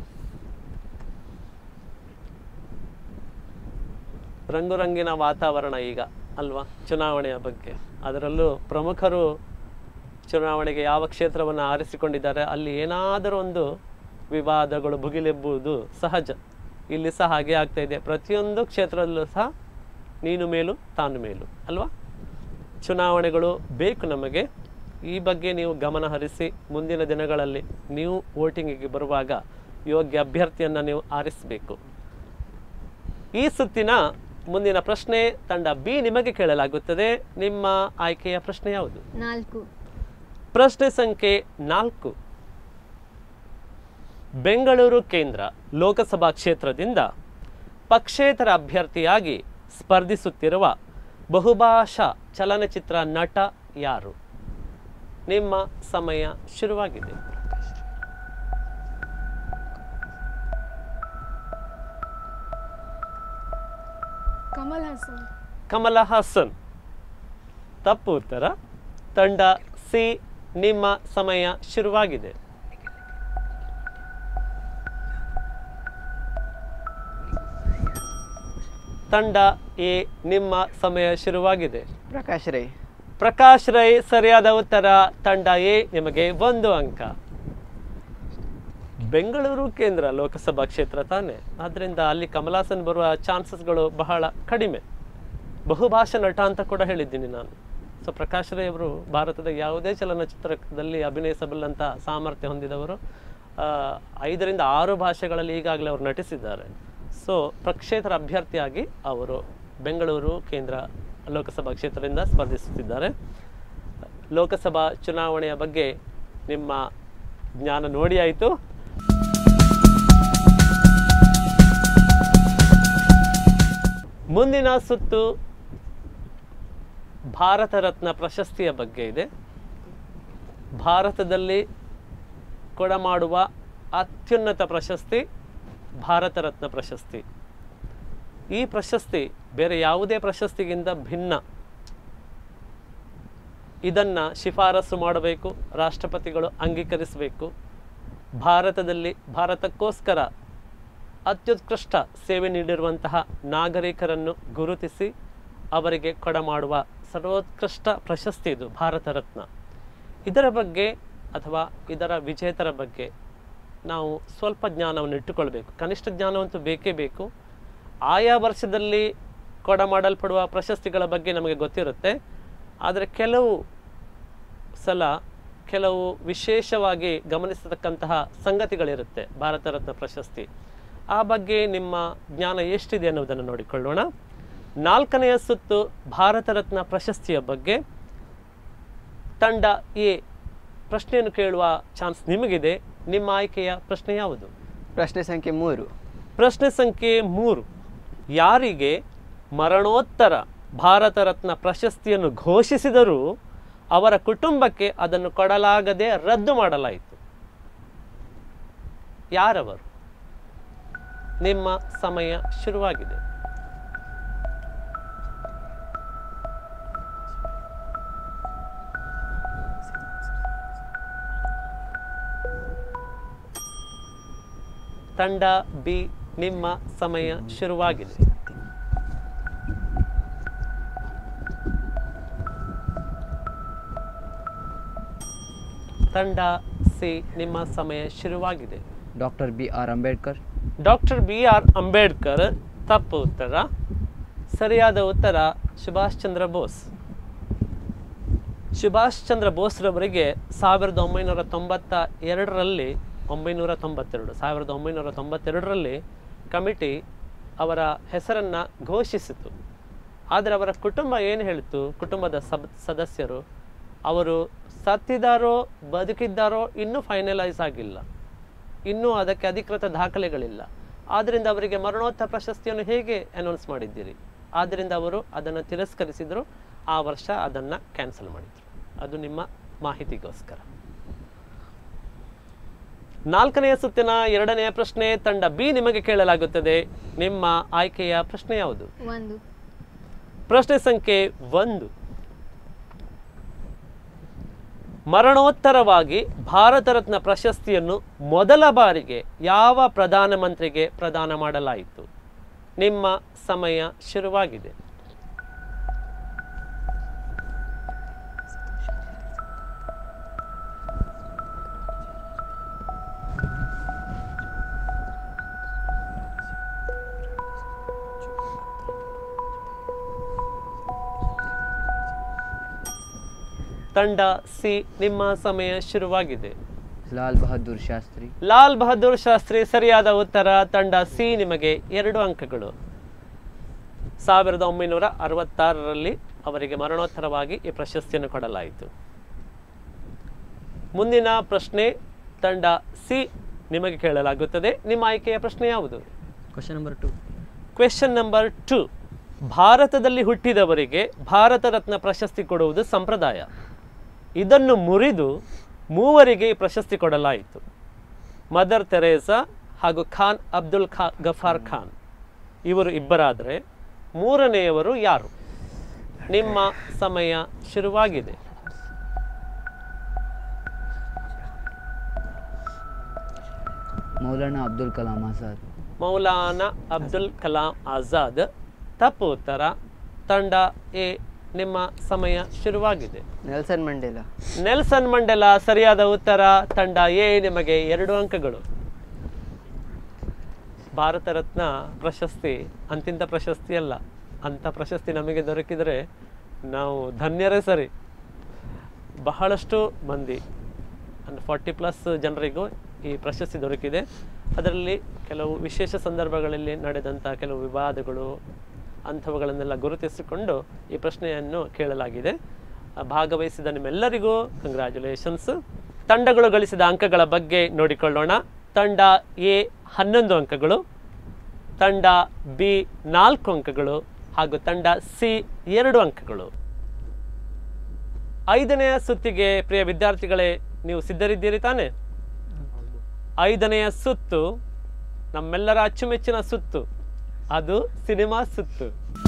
A: ರಂಗುರಂಗಿನ ವಾತಾವರಣ ಈಗ ಅಲ್ವಾ ಚುನಾವಣೆಯ ಬಗ್ಗೆ ಅದರಲ್ಲೂ ಪ್ರಮುಖರು ಚುನಾವಣೆಗೆ ಯಾವ ಕ್ಷೇತ್ರವನ್ನು ಆರಿಸಿಕೊಂಡಿದ್ದಾರೆ ಅಲ್ಲಿ ಏನಾದರೂ ಒಂದು ವಿವಾದಗಳು ಭುಗಿಲೆಬ್ಬುವುದು ಸಹಜ ಇಲ್ಲಿ ಸಹ ಹಾಗೆ ಆಗ್ತಾ ಇದೆ ಪ್ರತಿಯೊಂದು ಕ್ಷೇತ್ರದಲ್ಲೂ ಸಹ ನೀನು ಮೇಲು ತಾನು ಮೇಲು ಅಲ್ವಾ ಚುನಾವಣೆಗಳು ಬೇಕು ನಮಗೆ ಈ ಬಗ್ಗೆ ನೀವು ಗಮನ ಹರಿಸಿ ಮುಂದಿನ ದಿನಗಳಲ್ಲಿ ನೀವು ವೋಟಿಂಗಿಗೆ ಬರುವಾಗ ಯೋಗ್ಯ ಅಭ್ಯರ್ಥಿಯನ್ನು ನೀವು ಆರಿಸಬೇಕು ಈ ಸುತ್ತಿನ ಮುಂದಿನ ಪ್ರಶ್ನೆ ತಂಡ ಬಿ ನಿಮಗೆ ಕೇಳಲಾಗುತ್ತದೆ ನಿಮ್ಮ ಆಯ್ಕೆಯ ಪ್ರಶ್ನೆ ಯಾವುದು
E: ನಾಲ್ಕು
A: ಪ್ರಶ್ನೆ ಸಂಖ್ಯೆ ನಾಲ್ಕು ಬೆಂಗಳೂರು ಕೇಂದ್ರ ಲೋಕಸಭಾ ಕ್ಷೇತ್ರದಿಂದ ಪಕ್ಷೇತರ ಅಭ್ಯರ್ಥಿಯಾಗಿ ಸ್ಪರ್ಧಿಸುತ್ತಿರುವ ಬಹುಭಾಷಾ ಚಲನಚಿತ್ರ ನಟ ಯಾರು ನಿಮ್ಮ ಸಮಯ ಶುರುವಾಗಿದೆ
C: ಕಮಲ್ ಹಾಸನ್
A: ಕಮಲ ಹಾಸನ್ ತಪ್ಪು ಉತ್ತರ ತಂಡ ಸಿ ನಿಮ್ಮ ಸಮಯ ಶುರುವಾಗಿದೆ ತಂಡ ಎ ನಿಮ್ಮ ಸಮಯ ಶುರುವಾಗಿದೆ
B: ಪ್ರಕಾಶ್ ರೈ
A: ಪ್ರಕಾಶ್ ರೈ ಸರಿಯಾದ ಉತ್ತರ ತಂಡ ಎ ನಿಮಗೆ ಒಂದು ಅಂಕ ಬೆಂಗಳೂರು ಕೇಂದ್ರ ಲೋಕಸಭಾ ಕ್ಷೇತ್ರ ತಾನೆ ಆದ್ದರಿಂದ ಅಲ್ಲಿ ಕಮಲಾಸನ್ ಬರುವ ಚಾನ್ಸಸ್ಗಳು ಬಹಳ ಕಡಿಮೆ ಬಹುಭಾಷಾ ನಟ ಅಂತ ಕೂಡ ಹೇಳಿದ್ದೀನಿ ನಾನು ಸೊ ಪ್ರಕಾಶ್ ರೈ ಅವರು ಭಾರತದ ಯಾವುದೇ ಚಲನಚಿತ್ರದಲ್ಲಿ ಅಭಿನಯಿಸಬಲ್ಲಂಥ ಸಾಮರ್ಥ್ಯ ಹೊಂದಿದವರು ಆ, ಐದರಿಂದ ಆರು ಭಾಷೆಗಳಲ್ಲಿ ಈಗಾಗಲೇ ಅವರು ನಟಿಸಿದ್ದಾರೆ ಸೊ ಪ್ರಕ್ಷೇತ್ರ ಅಭ್ಯರ್ಥಿಯಾಗಿ ಅವರು ಬೆಂಗಳೂರು ಕೇಂದ್ರ ಲೋಕಸಭಾ ಕ್ಷೇತ್ರದಿಂದ ಸ್ಪರ್ಧಿಸುತ್ತಿದ್ದಾರೆ ಲೋಕಸಭಾ ಚುನಾವಣೆಯ ಬಗ್ಗೆ ನಿಮ್ಮ ಜ್ಞಾನ ನೋಡಿ ಆಯಿತು ಮುಂದಿನ ಸುತ್ತು ಭಾರತ ರತ್ನ ಪ್ರಶಸ್ತಿಯ ಬಗ್ಗೆ ಇದೆ ಭಾರತದಲ್ಲಿ ಕೊಡಮಾಡುವ ಅತ್ಯುನ್ನತ ಪ್ರಶಸ್ತಿ ಭಾರತ ರತ್ನ ಪ್ರಶಸ್ತಿ ಈ ಪ್ರಶಸ್ತಿ ಬೇರೆ ಯಾವುದೇ ಪ್ರಶಸ್ತಿಗಿಂತ ಭಿನ್ನ ಇದನ್ನು ಶಿಫಾರಸು ಮಾಡಬೇಕು ರಾಷ್ಟ್ರಪತಿಗಳು ಅಂಗೀಕರಿಸಬೇಕು ಭಾರತದಲ್ಲಿ ಭಾರತಕ್ಕೋಸ್ಕರ ಅತ್ಯುತ್ಕೃಷ್ಟ ಸೇವೆ ನೀಡಿರುವಂತಹ ನಾಗರಿಕರನ್ನು ಗುರುತಿಸಿ ಅವರಿಗೆ ಕೊಡಮಾಡುವ ಸರ್ವೋತ್ಕೃಷ್ಟ ಪ್ರಶಸ್ತಿ ಇದು ಭಾರತ ರತ್ನ ಇದರ ಬಗ್ಗೆ ಅಥವಾ ಇದರ ವಿಜೇತರ ಬಗ್ಗೆ ನಾವು ಸ್ವಲ್ಪ ಜ್ಞಾನವನ್ನು ಇಟ್ಟುಕೊಳ್ಬೇಕು ಕನಿಷ್ಠ ಜ್ಞಾನವಂತೂ ಬೇಕೇ ಬೇಕು ಆಯಾ ವರ್ಷದಲ್ಲಿ ಕೊಡಮಾಡಲ್ಪಡುವ ಪ್ರಶಸ್ತಿಗಳ ಬಗ್ಗೆ ನಮಗೆ ಗೊತ್ತಿರುತ್ತೆ ಆದರೆ ಕೆಲವು ಸಲ ಕೆಲವು ವಿಶೇಷವಾಗಿ ಗಮನಿಸತಕ್ಕಂತಹ ಸಂಗತಿಗಳಿರುತ್ತೆ ಭಾರತ ರತ್ನ ಪ್ರಶಸ್ತಿ ಆ ಬಗ್ಗೆ ನಿಮ್ಮ ಜ್ಞಾನ ಎಷ್ಟಿದೆ ಅನ್ನೋದನ್ನು ನೋಡಿಕೊಳ್ಳೋಣ ನಾಲ್ಕನೆಯ ಸುತ್ತು ಭಾರತ ರತ್ನ ಪ್ರಶಸ್ತಿಯ ಬಗ್ಗೆ ತಂಡ ಎ ಪ್ರಶ್ನೆಯನ್ನು ಕೇಳುವ ಚಾನ್ಸ್ ನಿಮಗಿದೆ ನಿಮ್ಮ ಆಯ್ಕೆಯ ಪ್ರಶ್ನೆ ಯಾವುದು
B: ಪ್ರಶ್ನೆ ಸಂಖ್ಯೆ ಮೂರು
A: ಪ್ರಶ್ನೆ ಸಂಖ್ಯೆ ಮೂರು ಯಾರಿಗೆ ಮರಣೋತ್ತರ ಭಾರತ ರತ್ನ ಪ್ರಶಸ್ತಿಯನ್ನು ಘೋಷಿಸಿದರೂ ಅವರ ಕುಟುಂಬಕ್ಕೆ ಅದನ್ನು ಕೊಡಲಾಗದೆ ರದ್ದು ಮಾಡಲಾಯಿತು ಯಾರವರು ನಿಮ್ಮ ಸಮಯ ಶುರುವಾಗಿದೆ ತಂಡ ಬಿ ನಿಮ್ಮ ಸಮಯ ಶುರುವಾಗಿದೆ ತಂಡ ಸಿ ನಿಮ್ಮ ಸಮಯ ಶುರುವಾಗಿದೆ
D: doctor B R Ambedkar
A: doctor B R Ambedkar ತಪ್ಪು ಉತ್ತರ ಸರಿಯಾದ ಉತ್ತರ ಸುಭಾಷ್ ಚಂದ್ರ ಬೋಸ್ ಸುಭಾಷ್ ಚಂದ್ರ ಬೋಸ್ರವರಿಗೆ ಸಾವಿರದ ಒಂಬೈನೂರ ತೊಂಬತ್ತ ಎರಡರಲ್ಲಿ ಒಂಬೈನೂರ ತೊಂಬತ್ತೆರಡು ಸಾವಿರದ ಒಂಬೈನೂರ ತೊಂಬತ್ತೆರಡರಲ್ಲಿ ಕಮಿಟಿ ಅವರ ಹೆಸರನ್ನು ಘೋಷಿಸಿತು ಆದರೆ ಅವರ ಕುಟುಂಬ ಏನು ಹೇಳಿತು ಕುಟುಂಬದ ಸಬ್ ಸದಸ್ಯರು ಅವರು ಸತ್ತಿದ್ದಾರೋ ಬದುಕಿದ್ದಾರೋ ಇನ್ನೂ ಫೈನಲೈಸ್ ಆಗಿಲ್ಲ ಇನ್ನೂ ಅದಕ್ಕೆ ಅಧಿಕೃತ ದಾಖಲೆಗಳಿಲ್ಲ ಆದ್ದರಿಂದ ಅವರಿಗೆ ಮರಣೋತ್ತರ ಪ್ರಶಸ್ತಿಯನ್ನು ಹೇಗೆ ಅನೌನ್ಸ್ ಮಾಡಿದ್ದೀರಿ ಆದ್ದರಿಂದ ಅವರು ಅದನ್ನು ತಿರಸ್ಕರಿಸಿದರು ಆ ವರ್ಷ ಅದನ್ನು ಕ್ಯಾನ್ಸಲ್ ಮಾಡಿದರು ಅದು ನಿಮ್ಮ ಮಾಹಿತಿಗೋಸ್ಕರ ನಾಲ್ಕನೆಯ ಸುತ್ತಿನ ಎರಡನೆಯ ಪ್ರಶ್ನೆ ತಂಡ ಬಿ ನಿಮಗೆ ಕೇಳಲಾಗುತ್ತದೆ ನಿಮ್ಮ ಆಯ್ಕೆಯ ಪ್ರಶ್ನೆ ಯಾವುದು
C: ಒಂದು
A: ಪ್ರಶ್ನೆ ಸಂಖ್ಯೆ ಒಂದು ಮರಣೋತ್ತರವಾಗಿ ಭಾರತ ರತ್ನ ಪ್ರಶಸ್ತಿಯನ್ನು ಮೊದಲ ಬಾರಿಗೆ ಯಾವ ಪ್ರಧಾನಮಂತ್ರಿಗೆ ಪ್ರದಾನ ಮಾಡಲಾಯಿತು ನಿಮ್ಮ ಸಮಯ ಶುರುವಾಗಿದೆ ತಂಡ ಸಿ ನಿಮ್ಮ ಸಮಯ ಶುರುವಾಗಿದೆ
D: ಲಾಲ್ ಬಹದ್ದೂರ್ ಶಾಸ್ತ್ರಿ
A: ಲಾಲ್ ಬಹದ್ದೂರ್ ಶಾಸ್ತ್ರಿ ಸರಿಯಾದ ಉತ್ತರ ತಂಡ ಸಿ ನಿಮಗೆ ಎರಡು ಅಂಕಗಳು ಸಾವಿರದ ಒಂಬೈನೂರ ಅರವತ್ತಾರರಲ್ಲಿ ಅವರಿಗೆ ಮರಣೋತ್ತರವಾಗಿ ಈ ಪ್ರಶಸ್ತಿಯನ್ನು ಕೊಡಲಾಯಿತು ಮುಂದಿನ ಪ್ರಶ್ನೆ ತಂಡ ಸಿ ನಿಮಗೆ ಕೇಳಲಾಗುತ್ತದೆ ನಿಮ್ಮ ಆಯ್ಕೆಯ ಪ್ರಶ್ನೆ ಯಾವುದು
D: question number two
A: question number two ಭಾರತದಲ್ಲಿ ಹುಟ್ಟಿದವರಿಗೆ ಭಾರತ ರತ್ನ ಪ್ರಶಸ್ತಿ ಕೊಡುವುದು ಸಂಪ್ರದಾಯ ಇದನ್ನು ಮುರಿದು ಮೂವರಿಗೆ ಈ ಪ್ರಶಸ್ತಿ ಕೊಡಲಾಯಿತು ಮದರ್ ತೆರೇಸಾ ಹಾಗೂ ಖಾನ್ ಅಬ್ದುಲ್ ಖಾ ಗಫಾರ್ ಖಾನ್ ಇವರು ಇಬ್ಬರಾದರೆ ಮೂರನೆಯವರು ಯಾರು ನಿಮ್ಮ ಸಮಯ ಶುರುವಾಗಿದೆ
D: ಮೌಲಾನಾ ಅಬ್ದುಲ್ ಕಲಾಂ ಆಜಾದ್
A: ಮೌಲಾನಾ ಅಬ್ದುಲ್ ಕಲಾಂ ಆಜಾದ್ ತಪ್ಪು ಉತ್ತರ ತಂಡ ಎ ನಿಮ್ಮ ಸಮಯ ಶುರುವಾಗಿದೆ
B: ನೆಲ್ಸನ್ ಮಂಡೇಲ
A: ನೆಲ್ಸನ್ ಮಂಡೆಲ ಸರಿಯಾದ ಉತ್ತರ ತಂಡ ಎ ನಿಮಗೆ ಎರಡು ಅಂಕಗಳು ಭಾರತ ರತ್ನ ಪ್ರಶಸ್ತಿ ಅಂತಿಂತ ಪ್ರಶಸ್ತಿ ಅಲ್ಲ ಅಂಥ ಪ್ರಶಸ್ತಿ ನಮಗೆ ದೊರಕಿದರೆ ನಾವು ಧನ್ಯರೇ ಸರಿ ಬಹಳಷ್ಟು ಮಂದಿ ಅಂದರೆ ಫಾರ್ಟಿ ಪ್ಲಸ್ ಜನರಿಗೂ ಈ ಪ್ರಶಸ್ತಿ ದೊರಕಿದೆ ಅದರಲ್ಲಿ ಕೆಲವು ವಿಶೇಷ ಸಂದರ್ಭಗಳಲ್ಲಿ ನಡೆದಂಥ ಕೆಲವು ವಿವಾದಗಳು ಅಂಥವುಗಳನ್ನೆಲ್ಲ ಗುರುತಿಸಿಕೊಂಡು ಈ ಪ್ರಶ್ನೆಯನ್ನು ಕೇಳಲಾಗಿದೆ ಆ, ಭಾಗವಹಿಸಿದ ನಿಮ್ಮೆಲ್ಲರಿಗೂ ಕಂಗ್ರ್ಯಾಚುಲೇಷನ್ಸ್ ತಂಡಗಳು ಗಳಿಸಿದ ಅಂಕಗಳ ಬಗ್ಗೆ ನೋಡಿಕೊಳ್ಳೋಣ ತಂಡ ಎ ಹನ್ನೊಂದು ಅಂಕಗಳು ತಂಡ ಬಿ ನಾಲ್ಕು ಅಂಕಗಳು ಹಾಗೂ ತಂಡ ಸಿ ಎರಡು ಅಂಕಗಳು ಐದನೆಯ ಸುತ್ತಿಗೆ ಪ್ರಿಯ ವಿದ್ಯಾರ್ಥಿಗಳೇ ನೀವು ಸಿದ್ಧರಿದ್ದೀರಿ ತಾನೆ ಐದನೆಯ ಸುತ್ತು ನಮ್ಮೆಲ್ಲರ ಅಚ್ಚುಮೆಚ್ಚಿನ ಸುತ್ತು ಅದು ಸಿನಿಮಾ ಸುತ್ತು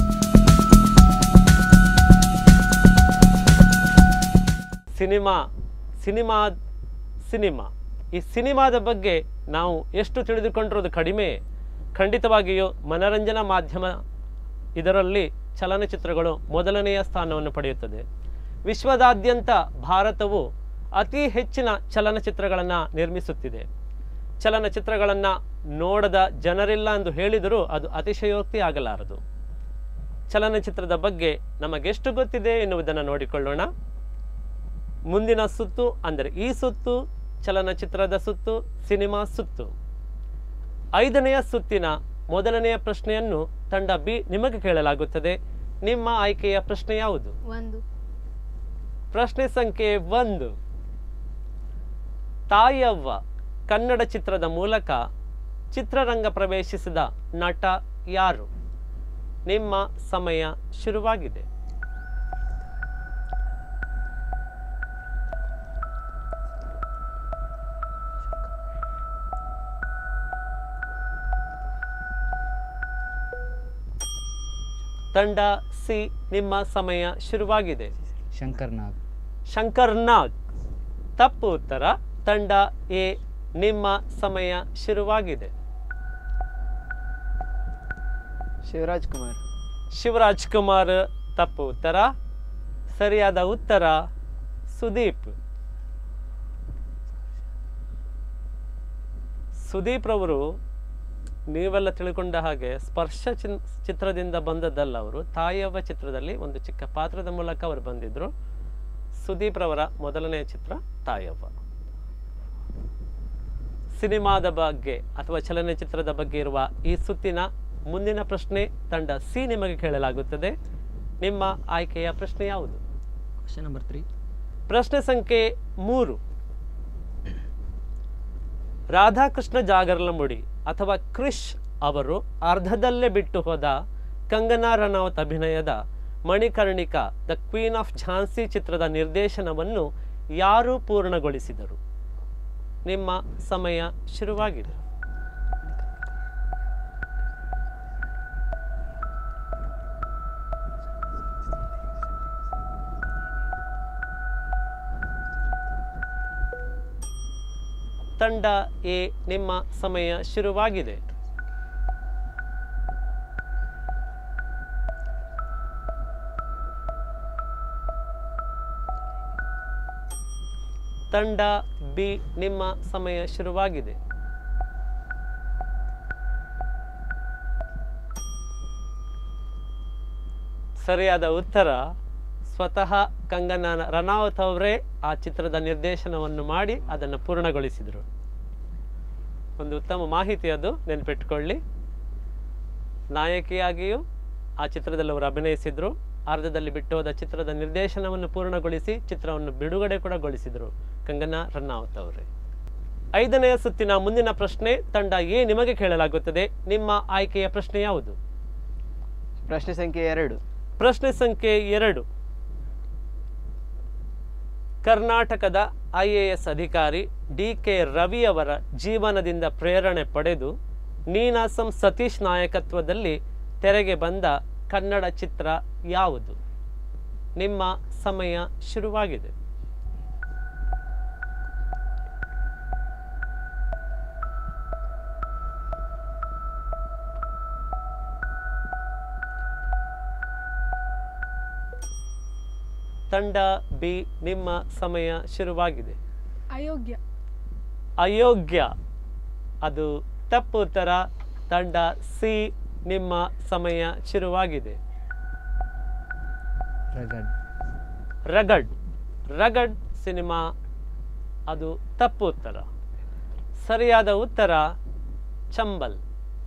A: ಸಿನಿಮಾ ಸಿನಿಮಾ ಸಿನಿಮಾ ಈ ಸಿನಿಮಾದ ಬಗ್ಗೆ ನಾವು ಎಷ್ಟು ತಿಳಿದುಕೊಂಡಿರೋದು ಕಡಿಮೆ ಖಂಡಿತವಾಗಿಯೂ ಮನರಂಜನಾ ಮಾಧ್ಯಮ ಇದರಲ್ಲಿ ಚಲನಚಿತ್ರಗಳು ಮೊದಲನೆಯ ಸ್ಥಾನವನ್ನು ಪಡೆಯುತ್ತದೆ ವಿಶ್ವದಾದ್ಯಂತ ಭಾರತವು ಅತಿ ಹೆಚ್ಚಿನ ಚಲನಚಿತ್ರಗಳನ್ನು ನಿರ್ಮಿಸುತ್ತಿದೆ ಚಲನಚಿತ್ರಗಳನ್ನು ನೋಡದ ಜನರಿಲ್ಲ ಎಂದು ಹೇಳಿದರೂ ಅದು ಅತಿಶಯೋಕ್ತಿ ಆಗಲಾರದು ಚಲನಚಿತ್ರದ ಬಗ್ಗೆ ನಮಗೆಷ್ಟು ಗೊತ್ತಿದೆ ಎನ್ನುವುದನ್ನು ನೋಡಿಕೊಳ್ಳೋಣ ಮುಂದಿನ ಸುತ್ತು ಅಂದರೆ ಈ ಸುತ್ತು ಚಲನಚಿತ್ರದ ಸುತ್ತು ಸಿನಿಮಾ ಸುತ್ತು ಐದನೆಯ ಸುತ್ತಿನ ಮೊದಲನೆಯ ಪ್ರಶ್ನೆಯನ್ನು ತಂಡ ಬಿ ನಿಮಗೆ ಕೇಳಲಾಗುತ್ತದೆ ನಿಮ್ಮ ಆಯ್ಕೆಯ ಪ್ರಶ್ನೆ ಯಾವುದು
C: ಒಂದು
A: ಪ್ರಶ್ನೆ ಸಂಖ್ಯೆ ಒಂದು ತಾಯವ್ವ ಕನ್ನಡ ಚಿತ್ರದ ಮೂಲಕ ಚಿತ್ರರಂಗ ಪ್ರವೇಶಿಸಿದ ನಟ ಯಾರು ನಿಮ್ಮ ಸಮಯ ಶುರುವಾಗಿದೆ ತಂಡ ಸಿ ನಿಮ್ಮ ಸಮಯ ಶುರುವಾಗಿದೆ
D: ಶಂಕರ್ ನಾಗ್
A: ಶಂಕರ್ ನಾಗ್ ತಪ್ಪು ಉತ್ತರ ತಂಡ ಎ ನಿಮ್ಮ ಸಮಯ ಶುರುವಾಗಿದೆ
B: ಶಿವರಾಜ್ ಕುಮಾರ್
A: ಶಿವರಾಜ್ ಕುಮಾರ್ ತಪ್ಪು ಉತ್ತರ ಸರಿಯಾದ ಉತ್ತರ ಸುದೀಪ್ ಸುದೀಪ್ ರವರು ನೀವೆಲ್ಲ ತಿಳ್ಕೊಂಡ ಹಾಗೆ ಸ್ಪರ್ಶ ಚಿನ್ ಚಿತ್ರದಿಂದ ಬಂದದ್ದಲ್ಲ ಅವರು ತಾಯವ್ವ ಚಿತ್ರದಲ್ಲಿ ಒಂದು ಚಿಕ್ಕ ಪಾತ್ರದ ಮೂಲಕ ಅವರು ಬಂದಿದ್ರು ಸುದೀಪ್ ರವರ ಮೊದಲನೆಯ ಚಿತ್ರ ತಾಯವ್ವ ಸಿನಿಮಾದ ಬಗ್ಗೆ ಅಥವಾ ಚಲನಚಿತ್ರದ ಬಗ್ಗೆ ಇರುವ ಈ ಸುತ್ತಿನ ಮುಂದಿನ ಪ್ರಶ್ನೆ ತಂಡ ಸಿ ನಿಮಗೆ ಕೇಳಲಾಗುತ್ತದೆ ನಿಮ್ಮ ಆಯ್ಕೆಯ ಪ್ರಶ್ನೆ ಯಾವುದು
D: ಕ್ವಶನ್ ನಂಬರ್ ತ್ರೀ
A: ಪ್ರಶ್ನೆ ಸಂಖ್ಯೆ ಮೂರು ರಾಧಾಕೃಷ್ಣ ಜಾಗರ್ಲಮುಡಿ ಅಥವಾ ಕ್ರಿಶ್ ಅವರು ಅರ್ಧದಲ್ಲೇ ಬಿಟ್ಟು ಹೋದ ಕಂಗನಾ ರನೌತ್ ಅಭಿನಯದ Manikarnika the queen of Jhansi ಚಿತ್ರದ ನಿರ್ದೇಶನವನ್ನು ಯಾರು ಪೂರ್ಣಗೊಳಿಸಿದರು ನಿಮ್ಮ ಸಮಯ ಶುರುವಾಗಿದೆ ತಂಡ ಎ ನಿಮ್ಮ ಸಮಯ ಶುರುವಾಗಿದೆ ತಂಡ ಬಿ ನಿಮ್ಮ ಸಮಯ ಶುರುವಾಗಿದೆ ಸರಿಯಾದ ಉತ್ತರ ಸ್ವತಃ ಕಂಗನಾ ರನಾವತ್ ಅವರೇ ಆ ಚಿತ್ರದ ನಿರ್ದೇಶನವನ್ನು ಮಾಡಿ ಅದನ್ನು ಪೂರ್ಣಗೊಳಿಸಿದರು ಒಂದು ಉತ್ತಮ ಮಾಹಿತಿ ಅದು ನೆನಪಿಟ್ಕೊಳ್ಳಿ ನಾಯಕಿಯಾಗಿಯೂ ಆ ಚಿತ್ರದಲ್ಲಿ ಅವರು ಅಭಿನಯಿಸಿದ್ರು ಅರ್ಧದಲ್ಲಿ ಬಿಟ್ಟು ಹೋದ ಚಿತ್ರದ ನಿರ್ದೇಶನವನ್ನು ಪೂರ್ಣಗೊಳಿಸಿ ಚಿತ್ರವನ್ನು ಬಿಡುಗಡೆ ಕೂಡ ಗೊಳಿಸಿದರು ಕಂಗನಾ ರನಾವತ್ ಅವರೇ ಐದನೆಯ ಸುತ್ತಿನ ಮುಂದಿನ ಪ್ರಶ್ನೆ ತಂಡ ಎ ನಿಮಗೆ ಕೇಳಲಾಗುತ್ತದೆ ನಿಮ್ಮ ಆಯ್ಕೆಯ ಪ್ರಶ್ನೆ ಯಾವುದು
B: ಪ್ರಶ್ನೆ ಸಂಖ್ಯೆ ಎರಡು
A: ಪ್ರಶ್ನೆ ಸಂಖ್ಯೆ ಎರಡು ಕರ್ನಾಟಕದ ಐ ಎ ಎಸ್ ಅಧಿಕಾರಿ ಡಿ ಕೆ ರವಿ ಅವರ ಜೀವನದಿಂದ ಪ್ರೇರಣೆ ಪಡೆದು ನೀನಾಸಂ ಸತೀಶ್ ನಾಯಕತ್ವದಲ್ಲಿ ತೆರೆಗೆ ಬಂದ ಕನ್ನಡ ಚಿತ್ರ ಯಾವುದು ನಿಮ್ಮ ಸಮಯ ಶುರುವಾಗಿದೆ ತಂಡ ಬಿ ನಿಮ್ಮ ಸಮಯ ಶುರುವಾಗಿದೆ
C: ಅಯೋಗ್ಯ
A: ಅಯೋಗ್ಯ ಅದು ತಪ್ಪು ಉತ್ತರ ತಂಡ ಸಿ ನಿಮ್ಮ ಸಮಯ ಶುರುವಾಗಿದೆ
D: ರಗಡ್
A: ರಗಡ್ ರಗಡ್ ಸಿನಿಮಾ ಅದು ತಪ್ಪು ಉತ್ತರ ಸರಿಯಾದ ಉತ್ತರ ಚಂಬಲ್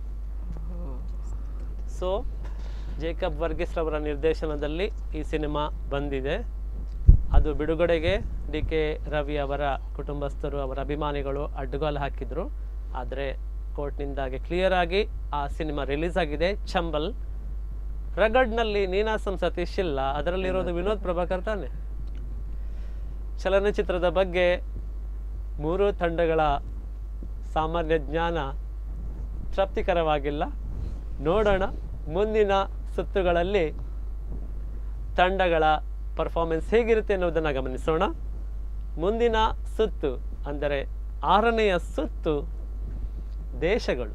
A: ಸೊ ಜೇಕಬ್ ವರ್ಗೀಸ್ ರವರ ನಿರ್ದೇಶನದಲ್ಲಿ ಈ ಸಿನಿಮಾ ಬಂದಿದೆ ಅದು ಬಿಡುಗಡೆಗೆ ಡಿ ಕೆ ರವಿ ಅವರ ಕುಟುಂಬಸ್ಥರು ಅವರ ಅಭಿಮಾನಿಗಳು ಅಡ್ಡಗಾಲು ಹಾಕಿದ್ರು ಆದರೆ ಕೋರ್ಟ್ನಿಂದಾಗಿ ಕ್ಲಿಯರ್ ಆಗಿ ಆ ಸಿನಿಮಾ ರಿಲೀಸ್ ಆಗಿದೆ ಚಂಬಲ್ ರಗಡ್ನಲ್ಲಿ ನೀನಾಸಂ ಸತೀಶ್ ಇಲ್ಲ ಅದರಲ್ಲಿರೋದು ವಿನೋದ್ ಪ್ರಭಾಕರ್ ತಾನೆ ಚಲನಚಿತ್ರದ ಬಗ್ಗೆ ಮೂರು ತಂಡಗಳ ಸಾಮಾನ್ಯ ಜ್ಞಾನ ತೃಪ್ತಿಕರವಾಗಿಲ್ಲ ನೋಡೋಣ ಮುಂದಿನ ಸುತ್ತುಗಳಲ್ಲಿ ತಂಡಗಳ ಪರ್ಫಾರ್ಮೆನ್ಸ್ ಹೇಗಿರುತ್ತೆ ಅನ್ನೋದನ್ನು ಗಮನಿಸೋಣ ಮುಂದಿನ ಸುತ್ತು ಅಂದರೆ ಆರನೆಯ ಸುತ್ತು ದೇಶಗಳು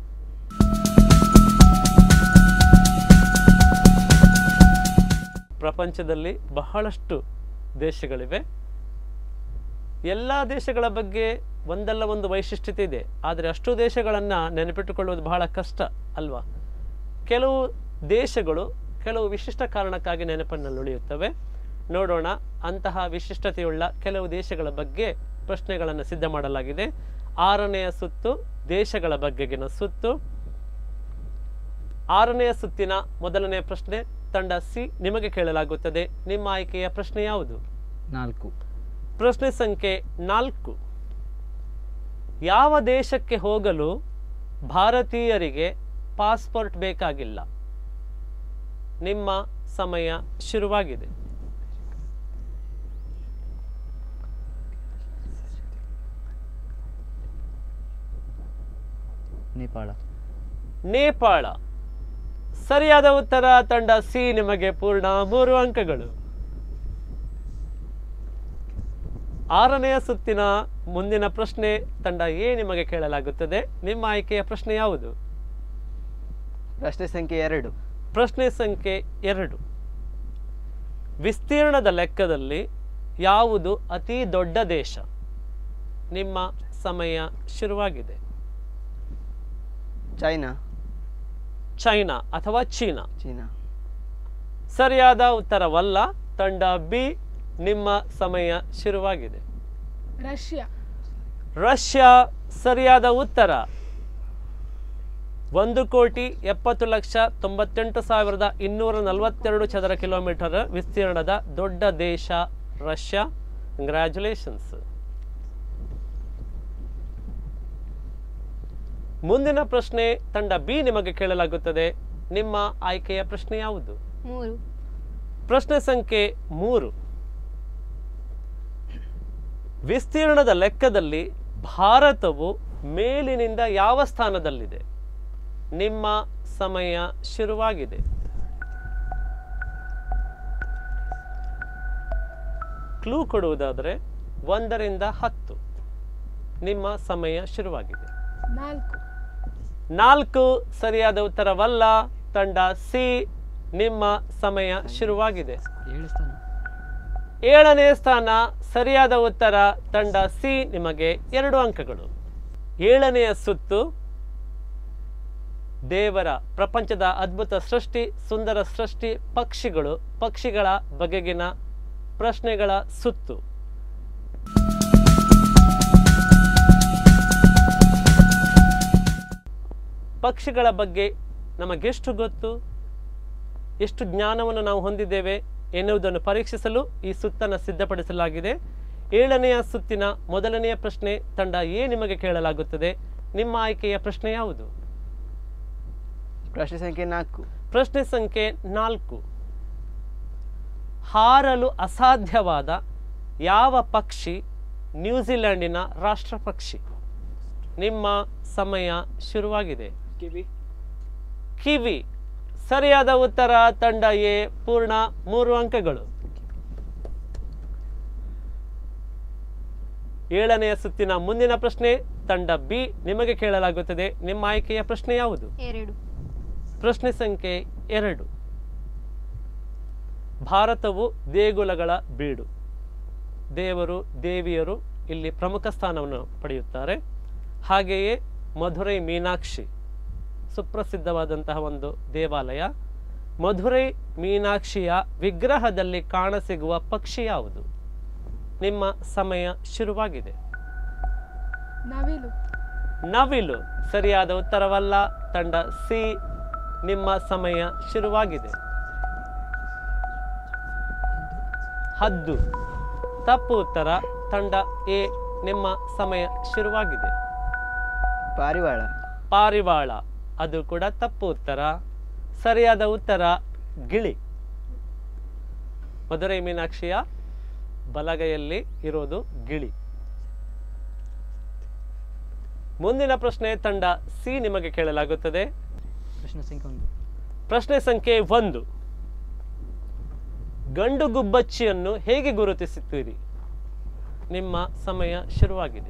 A: ಪ್ರಪಂಚದಲ್ಲಿ ಬಹಳಷ್ಟು ದೇಶಗಳಿವೆ ಎಲ್ಲ ದೇಶಗಳ ಬಗ್ಗೆ ಒಂದಲ್ಲ ಒಂದು ವೈಶಿಷ್ಟ್ಯತೆ ಇದೆ ಆದರೆ ಅಷ್ಟು ದೇಶಗಳನ್ನು ನೆನಪಿಟ್ಟುಕೊಳ್ಳುವುದು ಬಹಳ ಕಷ್ಟ ಅಲ್ವಾ ಕೆಲವು ದೇಶಗಳು ಕೆಲವು ವಿಶಿಷ್ಟ ಕಾರಣಕ್ಕಾಗಿ ನೆನಪನ್ನು ಉಳಿಯುತ್ತವೆ ನೋಡೋಣ ಅಂತಹ ವಿಶಿಷ್ಟತೆಯುಳ್ಳ ಕೆಲವು ದೇಶಗಳ ಬಗ್ಗೆ ಪ್ರಶ್ನೆಗಳನ್ನು ಸಿದ್ಧ ಮಾಡಲಾಗಿದೆ ಆರನೆಯ ಸುತ್ತು ದೇಶಗಳ ಬಗ್ಗೆಗಿನ ಸುತ್ತು ಆರನೆಯ ಸುತ್ತಿನ ಮೊದಲನೆಯ ಪ್ರಶ್ನೆ ತಂಡ ಸಿ ನಿಮಗೆ ಕೇಳಲಾಗುತ್ತದೆ ನಿಮ್ಮ ಆಯ್ಕೆಯ ಪ್ರಶ್ನೆ ಯಾವುದು
D: ನಾಲ್ಕು
A: ಪ್ರಶ್ನೆ ಸಂಖ್ಯೆ ನಾಲ್ಕು ಯಾವ ದೇಶಕ್ಕೆ ಹೋಗಲು ಭಾರತೀಯರಿಗೆ ಪಾಸ್ಪೋರ್ಟ್ ಬೇಕಾಗಿಲ್ಲ ನಿಮ್ಮ ಸಮಯ ಶುರುವಾಗಿದೆ
D: ನೇಪಾಳ
A: ನೇಪಾಳ ಸರಿಯಾದ ಉತ್ತರ ತಂಡ ಸಿ ನಿಮಗೆ ಪೂರ್ಣ ಮೂರು ಅಂಕಗಳು ಆರನೆಯ ಸುತ್ತಿನ ಮುಂದಿನ ಪ್ರಶ್ನೆ ತಂಡ ಎ ನಿಮಗೆ ಕೇಳಲಾಗುತ್ತದೆ ನಿಮ್ಮ ಆಯ್ಕೆಯ ಪ್ರಶ್ನೆ ಯಾವುದು
B: ಪ್ರಶ್ನೆ ಸಂಖ್ಯೆ ಎರಡು
A: ಪ್ರಶ್ನೆ ಸಂಖ್ಯೆ ಎರಡು ವಿಸ್ತೀರ್ಣದ ಲೆಕ್ಕದಲ್ಲಿ ಯಾವುದು ಅತಿ ದೊಡ್ಡ ದೇಶ ನಿಮ್ಮ ಸಮಯ ಶುರುವಾಗಿದೆ
B: ಚೈನಾ
A: ಚೈನಾ ಅಥವಾ ಚೀನಾ
B: ಚೀನಾ
A: ಸರಿಯಾದ ಉತ್ತರವಲ್ಲ ತಂಡ ಬಿ ನಿಮ್ಮ ಸಮಯ ಶುರುವಾಗಿದೆ
C: ರಷ್ಯಾ
A: ರಷ್ಯಾ ಸರಿಯಾದ ಉತ್ತರ ಒಂದು ಕೋಟಿ ಎಪ್ಪತ್ತು ಲಕ್ಷ ತೊಂಬತ್ತೆಂಟು ಸಾವಿರದ ಇನ್ನೂರ ನಲವತ್ತೆರಡು ಚದರ ಕಿಲೋಮೀಟರ್ ವಿಸ್ತೀರ್ಣದ ದೊಡ್ಡ ದೇಶ ರಷ್ಯಾ ಕಂಗ್ರ್ಯಾಚುಲೇಷನ್ಸ್ ಮುಂದಿನ ಪ್ರಶ್ನೆ ತಂಡ ಬಿ ನಿಮಗೆ ಕೇಳಲಾಗುತ್ತದೆ ನಿಮ್ಮ ಆಯ್ಕೆಯ ಪ್ರಶ್ನೆ ಯಾವುದು
C: ಮೂರು
A: ಪ್ರಶ್ನೆ ಸಂಖ್ಯೆ ಮೂರು ವಿಸ್ತೀರ್ಣದ ಲೆಕ್ಕದಲ್ಲಿ ಭಾರತವು ಮೇಲಿನಿಂದ ಯಾವ ಸ್ಥಾನದಲ್ಲಿದೆ ನಿಮ್ಮ ಸಮಯ ಶುರುವಾಗಿದೆ ಕ್ಲೂ ಕೊಡುವುದಾದರೆ ಒಂದರಿಂದ ಹತ್ತು ನಿಮ್ಮ ಸಮಯ ಶುರುವಾಗಿದೆ
C: ನಾಲ್ಕು
A: ನಾಲ್ಕು ಸರಿಯಾದ ಉತ್ತರವಲ್ಲ ತಂಡ ಸಿ ನಿಮ್ಮ ಸಮಯ ಶುರುವಾಗಿದೆ
D: ಏಳು ಸ್ಥಾನ
A: ಏಳನೇ ಸ್ಥಾನ ಸರಿಯಾದ ಉತ್ತರ ತಂಡ ಸಿ ನಿಮಗೆ ಎರಡು ಅಂಕಗಳು ಏಳನೆಯ ಸುತ್ತು ದೇವರ ಪ್ರಪಂಚದ ಅದ್ಭುತ ಸೃಷ್ಟಿ ಸುಂದರ ಸೃಷ್ಟಿ ಪಕ್ಷಿಗಳು ಪಕ್ಷಿಗಳ ಬಗೆಗಿನ ಪ್ರಶ್ನೆಗಳ ಸುತ್ತು ಪಕ್ಷಿಗಳ ಬಗ್ಗೆ ನಮಗೆಷ್ಟು ಗೊತ್ತು ಎಷ್ಟು ಜ್ಞಾನವನ್ನು ನಾವು ಹೊಂದಿದ್ದೇವೆ ಎನ್ನುವುದನ್ನು ಪರೀಕ್ಷಿಸಲು ಈ ಸುತ್ತನ್ನು ಸಿದ್ಧಪಡಿಸಲಾಗಿದೆ ಏಳನೆಯ ಸುತ್ತಿನ ಮೊದಲನೆಯ ಪ್ರಶ್ನೆ ತಂಡ ಎ ನಿಮಗೆ ಕೇಳಲಾಗುತ್ತದೆ ನಿಮ್ಮ ಆಯ್ಕೆಯ ಪ್ರಶ್ನೆ ಯಾವುದು
B: ಪ್ರಶ್ನೆ ಸಂಖ್ಯೆ ನಾಲ್ಕು
A: ಪ್ರಶ್ನೆ ಸಂಖ್ಯೆ ನಾಲ್ಕು ಹಾರಲು ಅಸಾಧ್ಯವಾದ ಯಾವ ಪಕ್ಷಿ ನ್ಯೂಜಿಲೆಂಡಿನ ರಾಷ್ಟ್ರ ಪಕ್ಷಿ ನಿಮ್ಮ ಸಮಯ ಶುರುವಾಗಿದೆ ಕಿವಿ ಸರಿಯಾದ ಉತ್ತರ ತಂಡ ಎ ಪೂರ್ಣ ಮೂರು ಅಂಕಗಳು ಏಳನೆಯ ಸುತ್ತಿನ ಮುಂದಿನ ಪ್ರಶ್ನೆ ತಂಡ ಬಿ ನಿಮಗೆ ಕೇಳಲಾಗುತ್ತದೆ ನಿಮ್ಮ ಆಯ್ಕೆಯ ಪ್ರಶ್ನೆ ಯಾವುದು
C: ಎರಡು
A: ಪ್ರಶ್ನೆ ಸಂಖ್ಯೆ ಎರಡು ಭಾರತವು ದೇಗುಲಗಳ ಬೀಡು ದೇವರು ದೇವಿಯರು ಇಲ್ಲಿ ಪ್ರಮುಖ ಸ್ಥಾನವನ್ನು ಪಡೆಯುತ್ತಾರೆ ಹಾಗೆಯೇ ಮಧುರೈ ಮೀನಾಕ್ಷಿ ಸುಪ್ರಸಿದ್ಧವಾದಂತಹ ಒಂದು ದೇವಾಲಯ ಮಧುರೈ ಮೀನಾಕ್ಷಿಯ ವಿಗ್ರಹದಲ್ಲಿ ಕಾಣಸಿಗುವ ಪಕ್ಷಿ ಯಾವುದು ನಿಮ್ಮ ಸಮಯ ಶುರುವಾಗಿದೆ
C: ನವಿಲು
A: ನವಿಲು ಸರಿಯಾದ ಉತ್ತರವಲ್ಲ ತಂಡ ಸಿ ನಿಮ್ಮ ಸಮಯ ಶುರುವಾಗಿದೆ ಹದ್ದು ತಪ್ಪು ಉತ್ತರ ತಂಡ ಎ ನಿಮ್ಮ ಸಮಯ ಶುರುವಾಗಿದೆ
B: ಪಾರಿವಾಳ
A: ಪಾರಿವಾಳ ಅದು ಕೂಡ ತಪ್ಪು ಉತ್ತರ ಸರಿಯಾದ ಉತ್ತರ ಗಿಳಿ ಮಧುರೈ ಮೀನಾಕ್ಷಿಯ ಬಲಗೈಯಲ್ಲಿ ಇರೋದು ಗಿಳಿ ಮುಂದಿನ ಪ್ರಶ್ನೆ ತಂಡ ಸಿ ನಿಮಗೆ ಕೇಳಲಾಗುತ್ತದೆ
D: ಪ್ರಶ್ನೆ ಸಂಖ್ಯೆ ಒಂದು
A: ಪ್ರಶ್ನೆ ಸಂಖ್ಯೆ ಒಂದು ಗಂಡು ಗುಬ್ಬಚ್ಚಿಯನ್ನು ಹೇಗೆ ಗುರುತಿಸುತ್ತೀರಿ ನಿಮ್ಮ ಸಮಯ ಶುರುವಾಗಿದೆ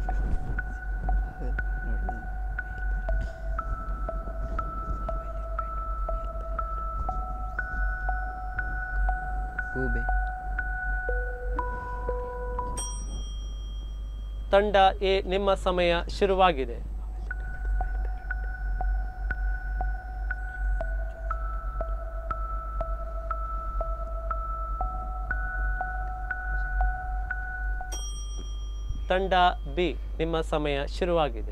D: ಗೂಬೆ
A: ತಂಡ ಎ ನಿಮ್ಮ ಸಮಯ ಶುರುವಾಗಿದೆ ತಂಡ ಬಿ ನಿಮ್ಮ ಸಮಯ ಶುರುವಾಗಿದೆ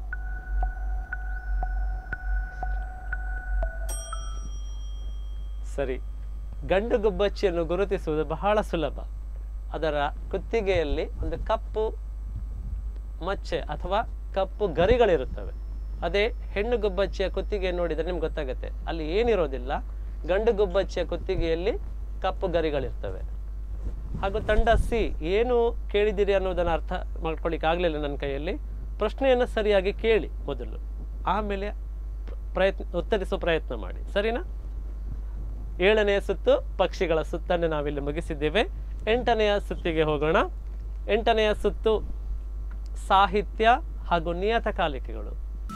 A: ಸರಿ ಗಂಡು ಗುಬ್ಬಚ್ಚಿಯನ್ನು ಗುರುತಿಸುವುದು ಬಹಳ ಸುಲಭ ಅದರ ಕುತ್ತಿಗೆಯಲ್ಲಿ ಒಂದು ಕಪ್ಪು ಮಚ್ಚೆ ಅಥವಾ ಕಪ್ಪು ಗರಿಗಳಿರುತ್ತವೆ ಅದೇ ಹೆಣ್ಣು ಗುಬ್ಬಚ್ಚಿಯ ಕುತ್ತಿಗೆ ನೋಡಿದರೆ ನಿಮ್ಗೆ ಗೊತ್ತಾಗುತ್ತೆ ಅಲ್ಲಿ ಏನಿರೋದಿಲ್ಲ ಗಂಡು ಗುಬ್ಬಚ್ಚಿಯ ಕುತ್ತಿಗೆಯಲ್ಲಿ ಕಪ್ಪು ಗರಿಗಳಿರ್ತವೆ ಹಾಗೂ ತಂಡ ಸಿ ಏನು ಕೇಳಿದಿರಿ ಅನ್ನೋದನ್ನು ಅರ್ಥ ಮಾಡ್ಕೊಳ್ಳಿಕ್ಕೆ ಆಗಲಿಲ್ಲ ನನ್ನ ಕೈಯಲ್ಲಿ ಪ್ರಶ್ನೆಯನ್ನು ಸರಿಯಾಗಿ ಕೇಳಿ ಮೊದಲು ಆಮೇಲೆ ಪ್ರಯತ್ನ ಉತ್ತರಿಸುವ ಪ್ರಯತ್ನ ಮಾಡಿ ಸರಿನಾ ಏಳನೆಯ ಸುತ್ತು ಪಕ್ಷಿಗಳ ಸುತ್ತನ್ನು ನಾವಿಲ್ಲಿ ಮುಗಿಸಿದ್ದೇವೆ ಎಂಟನೆಯ ಸುತ್ತಿಗೆ ಹೋಗೋಣ ಎಂಟನೆಯ ಸುತ್ತು ಸಾಹಿತ್ಯ ಹಾಗೂ ನಿಯತಕಾಲಿಕೆಗಳು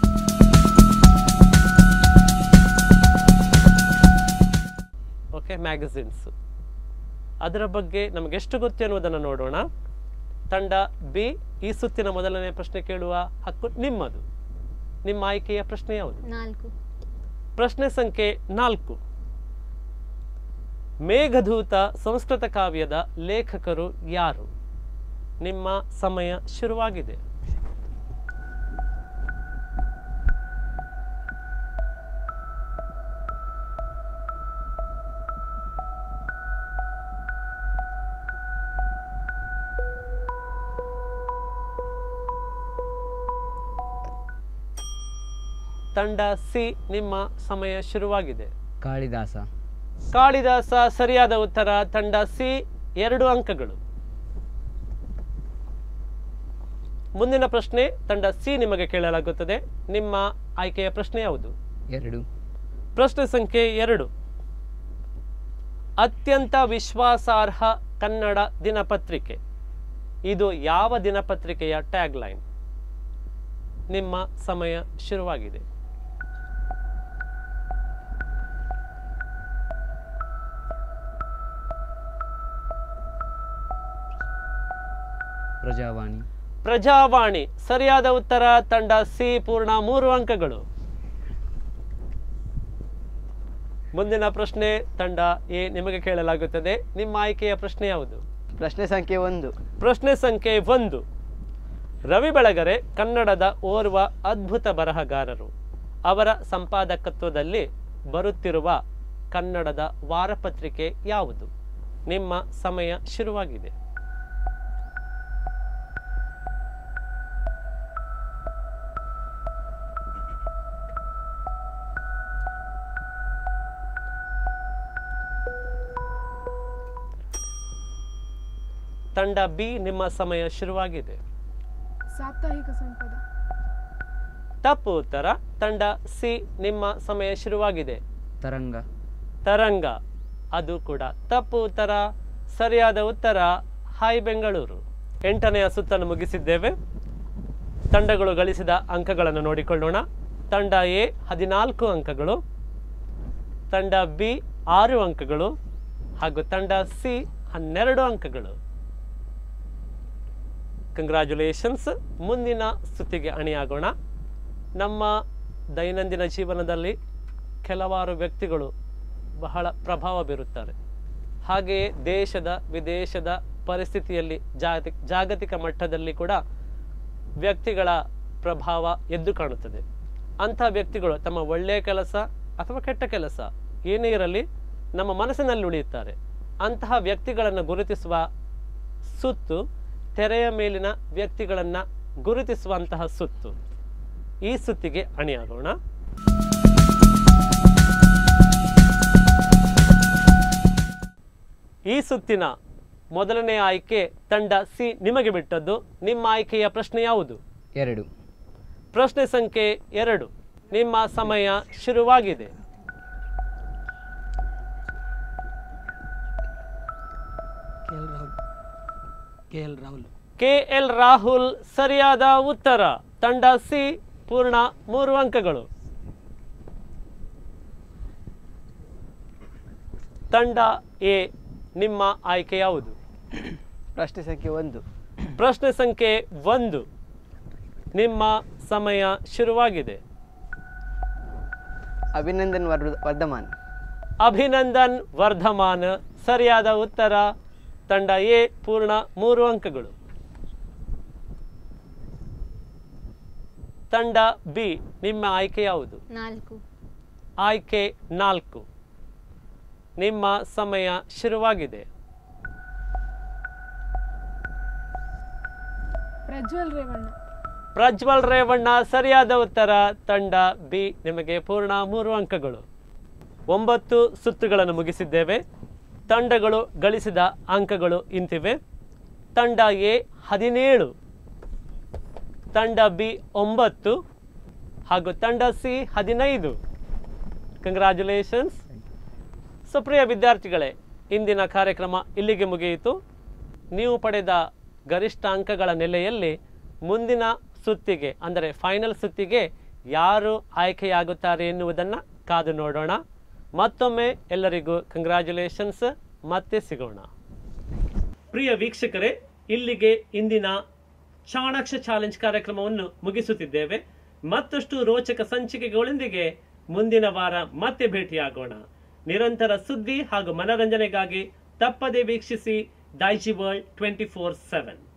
A: ಓಕೆ ಮ್ಯಾಗಝಿನ್ಸ್ ಅದರ ಬಗ್ಗೆ ನಮಗೆ ಎಷ್ಟು ಗೊತ್ತು ಎನ್ನುವುದನ್ನು ನೋಡೋಣ ತಂಡ ಬಿ ಈ ಸುತ್ತಿನ ಮೊದಲನೇ ಪ್ರಶ್ನೆ ಕೇಳುವ ಹಕ್ಕು ನಿಮ್ಮದು ನಿಮ್ಮ ಆಯ್ಕೆಯ ಪ್ರಶ್ನೆ ಯಾವುದು
E: ನಾಲ್ಕು
A: ಪ್ರಶ್ನೆ ಸಂಖ್ಯೆ ನಾಲ್ಕು ಮೇಘದೂತ ಸಂಸ್ಕೃತ ಕಾವ್ಯದ ಲೇಖಕರು ಯಾರು ನಿಮ್ಮ ಸಮಯ ಶುರುವಾಗಿದೆ ತಂಡ ಸಿ ನಿಮ್ಮ ಸಮಯ ಶುರುವಾಗಿದೆ
D: ಕಾಳಿದಾಸ
A: ಕಾಳಿದಾಸ ಸರಿಯಾದ ಉತ್ತರ ತಂಡ ಸಿ ಎರಡು ಅಂಕಗಳು ಮುಂದಿನ ಪ್ರಶ್ನೆ ತಂಡ ಸಿ ನಿಮಗೆ ಕೇಳಲಾಗುತ್ತದೆ ನಿಮ್ಮ ಆಯ್ಕೆಯ ಪ್ರಶ್ನೆ ಯಾವುದು
D: ಎರಡು
A: ಪ್ರಶ್ನೆ ಸಂಖ್ಯೆ ಎರಡು ಅತ್ಯಂತ ವಿಶ್ವಾಸಾರ್ಹ ಕನ್ನಡ ದಿನಪತ್ರಿಕೆ ಇದು ಯಾವ ದಿನಪತ್ರಿಕೆಯ ಟ್ಯಾಗ್ ಲೈನ್ ನಿಮ್ಮ ಸಮಯ ಶುರುವಾಗಿದೆ
D: ಪ್ರಜಾವಾಣಿ
A: ಪ್ರಜಾವಾಣಿ ಸರಿಯಾದ ಉತ್ತರ ತಂಡ ಸಿ ಪೂರ್ಣ ಮೂರು ಅಂಕಗಳು ಮುಂದಿನ ಪ್ರಶ್ನೆ ತಂಡ ಎ ನಿಮಗೆ ಕೇಳಲಾಗುತ್ತದೆ ನಿಮ್ಮ ಆಯ್ಕೆಯ ಪ್ರಶ್ನೆ ಯಾವುದು
B: ಪ್ರಶ್ನೆ ಸಂಖ್ಯೆ ಒಂದು
A: ಪ್ರಶ್ನೆ ಸಂಖ್ಯೆ ಒಂದು ರವಿ ಬೆಳಗರೆ ಕನ್ನಡದ ಓರ್ವ ಅದ್ಭುತ ಬರಹಗಾರರು ಅವರ ಸಂಪಾದಕತ್ವದಲ್ಲಿ ಬರುತ್ತಿರುವ ಕನ್ನಡದ ವಾರಪತ್ರಿಕೆ ಯಾವುದು ನಿಮ್ಮ ಸಮಯ ಶುರುವಾಗಿದೆ ತಂಡ ಬಿ ನಿಮ್ಮ ಸಮಯ ಶುರುವಾಗಿದೆ
C: ಸಾಪ್ತಾಹಿಕ ಸಂಪದ
A: ತಪ್ಪು ಉತ್ತರ ತಂಡ ಸಿ ನಿಮ್ಮ ಸಮಯ ಶುರುವಾಗಿದೆ
D: ತರಂಗ
A: ತರಂಗ ಅದು ಕೂಡ ತಪ್ಪು ಉತ್ತರ ಸರಿಯಾದ ಉತ್ತರ ಹಾಯ್ ಬೆಂಗಳೂರು ಎಂಟನೆಯ ಸುತ್ತನ್ನು ಮುಗಿಸಿದ್ದೇವೆ ತಂಡಗಳು ಗಳಿಸಿದ ಅಂಕಗಳನ್ನು ನೋಡಿಕೊಳ್ಳೋಣ ತಂಡ ಎ ಹದಿನಾಲ್ಕು ಅಂಕಗಳು ತಂಡ ಬಿ ಆರು ಅಂಕಗಳು ಹಾಗೂ ತಂಡ ಸಿ ಹನ್ನೆರಡು ಅಂಕಗಳು ಕಂಗ್ರ್ಯಾಚುಲೇಷನ್ಸ್ ಮುಂದಿನ ಸುತ್ತಿಗೆ ಅಣಿಯಾಗೋಣ ನಮ್ಮ ದೈನಂದಿನ ಜೀವನದಲ್ಲಿ ಕೆಲವಾರು ವ್ಯಕ್ತಿಗಳು ಬಹಳ ಪ್ರಭಾವ ಬೀರುತ್ತಾರೆ ಹಾಗೆಯೇ ದೇಶದ ವಿದೇಶದ ಪರಿಸ್ಥಿತಿಯಲ್ಲಿ ಜಾಗತಿಕ ಜಾಗತಿಕ ಮಟ್ಟದಲ್ಲಿ ಕೂಡ ವ್ಯಕ್ತಿಗಳ ಪ್ರಭಾವ ಎದ್ದು ಕಾಣುತ್ತದೆ ಅಂಥ ವ್ಯಕ್ತಿಗಳು ತಮ್ಮ ಒಳ್ಳೆಯ ಕೆಲಸ ಅಥವಾ ಕೆಟ್ಟ ಕೆಲಸ ಏನೇ ಇರಲಿ ನಮ್ಮ ಮನಸ್ಸಿನಲ್ಲಿ ಉಳಿಯುತ್ತಾರೆ ಅಂತಹ ವ್ಯಕ್ತಿಗಳನ್ನು ಗುರುತಿಸುವ ಸುತ್ತು ತೆರೆಯ ಮೇಲಿನ ವ್ಯಕ್ತಿಗಳನ್ನು ಗುರುತಿಸುವಂತಹ ಸುತ್ತು ಈ ಸುತ್ತಿಗೆ ಅಣಿಯಾಗೋಣ ಈ ಸುತ್ತಿನ ಮೊದಲನೇ ಆಯ್ಕೆ ತಂಡ ಸಿ ನಿಮಗೆ ಬಿಟ್ಟದ್ದು ನಿಮ್ಮ ಆಯ್ಕೆಯ ಪ್ರಶ್ನೆ ಯಾವುದು
D: ಎರಡು
A: ಪ್ರಶ್ನೆ ಸಂಖ್ಯೆ ಎರಡು ನಿಮ್ಮ ಸಮಯ ಶುರುವಾಗಿದೆ
E: K L Rahul K L Rahul
A: K L Rahul ಸರಿಯಾದ ಉತ್ತರ ತಂಡ ಸಿ ಪೂರ್ಣ ಮೂರು ಅಂಕಗಳು ತಂಡ ಎ ನಿಮ್ಮ ಆಯ್ಕೆ ಯಾವುದು
B: ಪ್ರಶ್ನೆ ಸಂಖ್ಯೆ ಒಂದು
A: ಪ್ರಶ್ನೆ ಸಂಖ್ಯೆ ಒಂದು ನಿಮ್ಮ ಸಮಯ ಶುರುವಾಗಿದೆ
B: ಅಭಿನಂದನ್ ವರ್ ವರ್ಧಮಾನ್
A: ಅಭಿನಂದನ್ ವರ್ಧಮಾನ್ ಸರಿಯಾದ ಉತ್ತರ ತಂಡ ಎ ಪೂರ್ಣ ಮೂರು ಅಂಕಗಳು ತಂಡ ಬಿ ನಿಮ್ಮ ಆಯ್ಕೆ ಯಾವುದು
F: ನಾಲ್ಕು
A: ಆಯ್ಕೆ ನಾಲ್ಕು ನಿಮ್ಮ ಸಮಯ ಶುರುವಾಗಿದೆ
C: ಪ್ರಜ್ವಲ್ ರೇವಣ್ಣ
A: ಪ್ರಜ್ವಲ್ ರೇವಣ್ಣ ಸರಿಯಾದ ಉತ್ತರ ತಂಡ ಬಿ ನಿಮಗೆ ಪೂರ್ಣ ಮೂರು ಅಂಕಗಳು ಒಂಬತ್ತು ಸುತ್ತುಗಳನ್ನು ಮುಗಿಸಿದ್ದೇವೆ ತಂಡಗಳು ಗಳಿಸಿದ ಅಂಕಗಳು ಇಂತಿವೆ ತಂಡ ಎ ಹದಿನೇಳು ತಂಡ ಬಿ ಒಂಬತ್ತು ಹಾಗೂ ತಂಡ ಸಿ ಹದಿನೈದು ಕಂಗ್ರ್ಯಾಚುಲೇಷನ್ಸ್ ಸುಪ್ರಿಯ ವಿದ್ಯಾರ್ಥಿಗಳೇ ಇಂದಿನ ಕಾರ್ಯಕ್ರಮ ಇಲ್ಲಿಗೆ ಮುಗಿಯಿತು ನೀವು ಪಡೆದ ಗರಿಷ್ಠ ಅಂಕಗಳ ನೆಲೆಯಲ್ಲಿ ಮುಂದಿನ ಸುತ್ತಿಗೆ ಅಂದರೆ ಫೈನಲ್ ಸುತ್ತಿಗೆ ಯಾರು ಆಯ್ಕೆಯಾಗುತ್ತಾರೆ ಎನ್ನುವುದನ್ನು ಕಾದು ನೋಡೋಣ ಮತ್ತೊಮ್ಮೆ ಎಲ್ಲರಿಗೂ ಕಂಗ್ರ್ಯಾಚುಲೇಷನ್ಸ್ ಮತ್ತೆ ಸಿಗೋಣ ಪ್ರಿಯ ವೀಕ್ಷಕರೇ ಇಲ್ಲಿಗೆ ಇಂದಿನ ಚಾಣಾಕ್ಷ ಚಾಲೆಂಜ್ ಕಾರ್ಯಕ್ರಮವನ್ನು ಮುಗಿಸುತ್ತಿದ್ದೇವೆ ಮತ್ತಷ್ಟು ರೋಚಕ ಸಂಚಿಕೆಗಳೊಂದಿಗೆ ಮುಂದಿನ ವಾರ ಮತ್ತೆ ಭೇಟಿಯಾಗೋಣ ನಿರಂತರ ಸುದ್ದಿ ಹಾಗೂ ಮನರಂಜನೆಗಾಗಿ ತಪ್ಪದೇ ವೀಕ್ಷಿಸಿ Daijiworld twenty four seven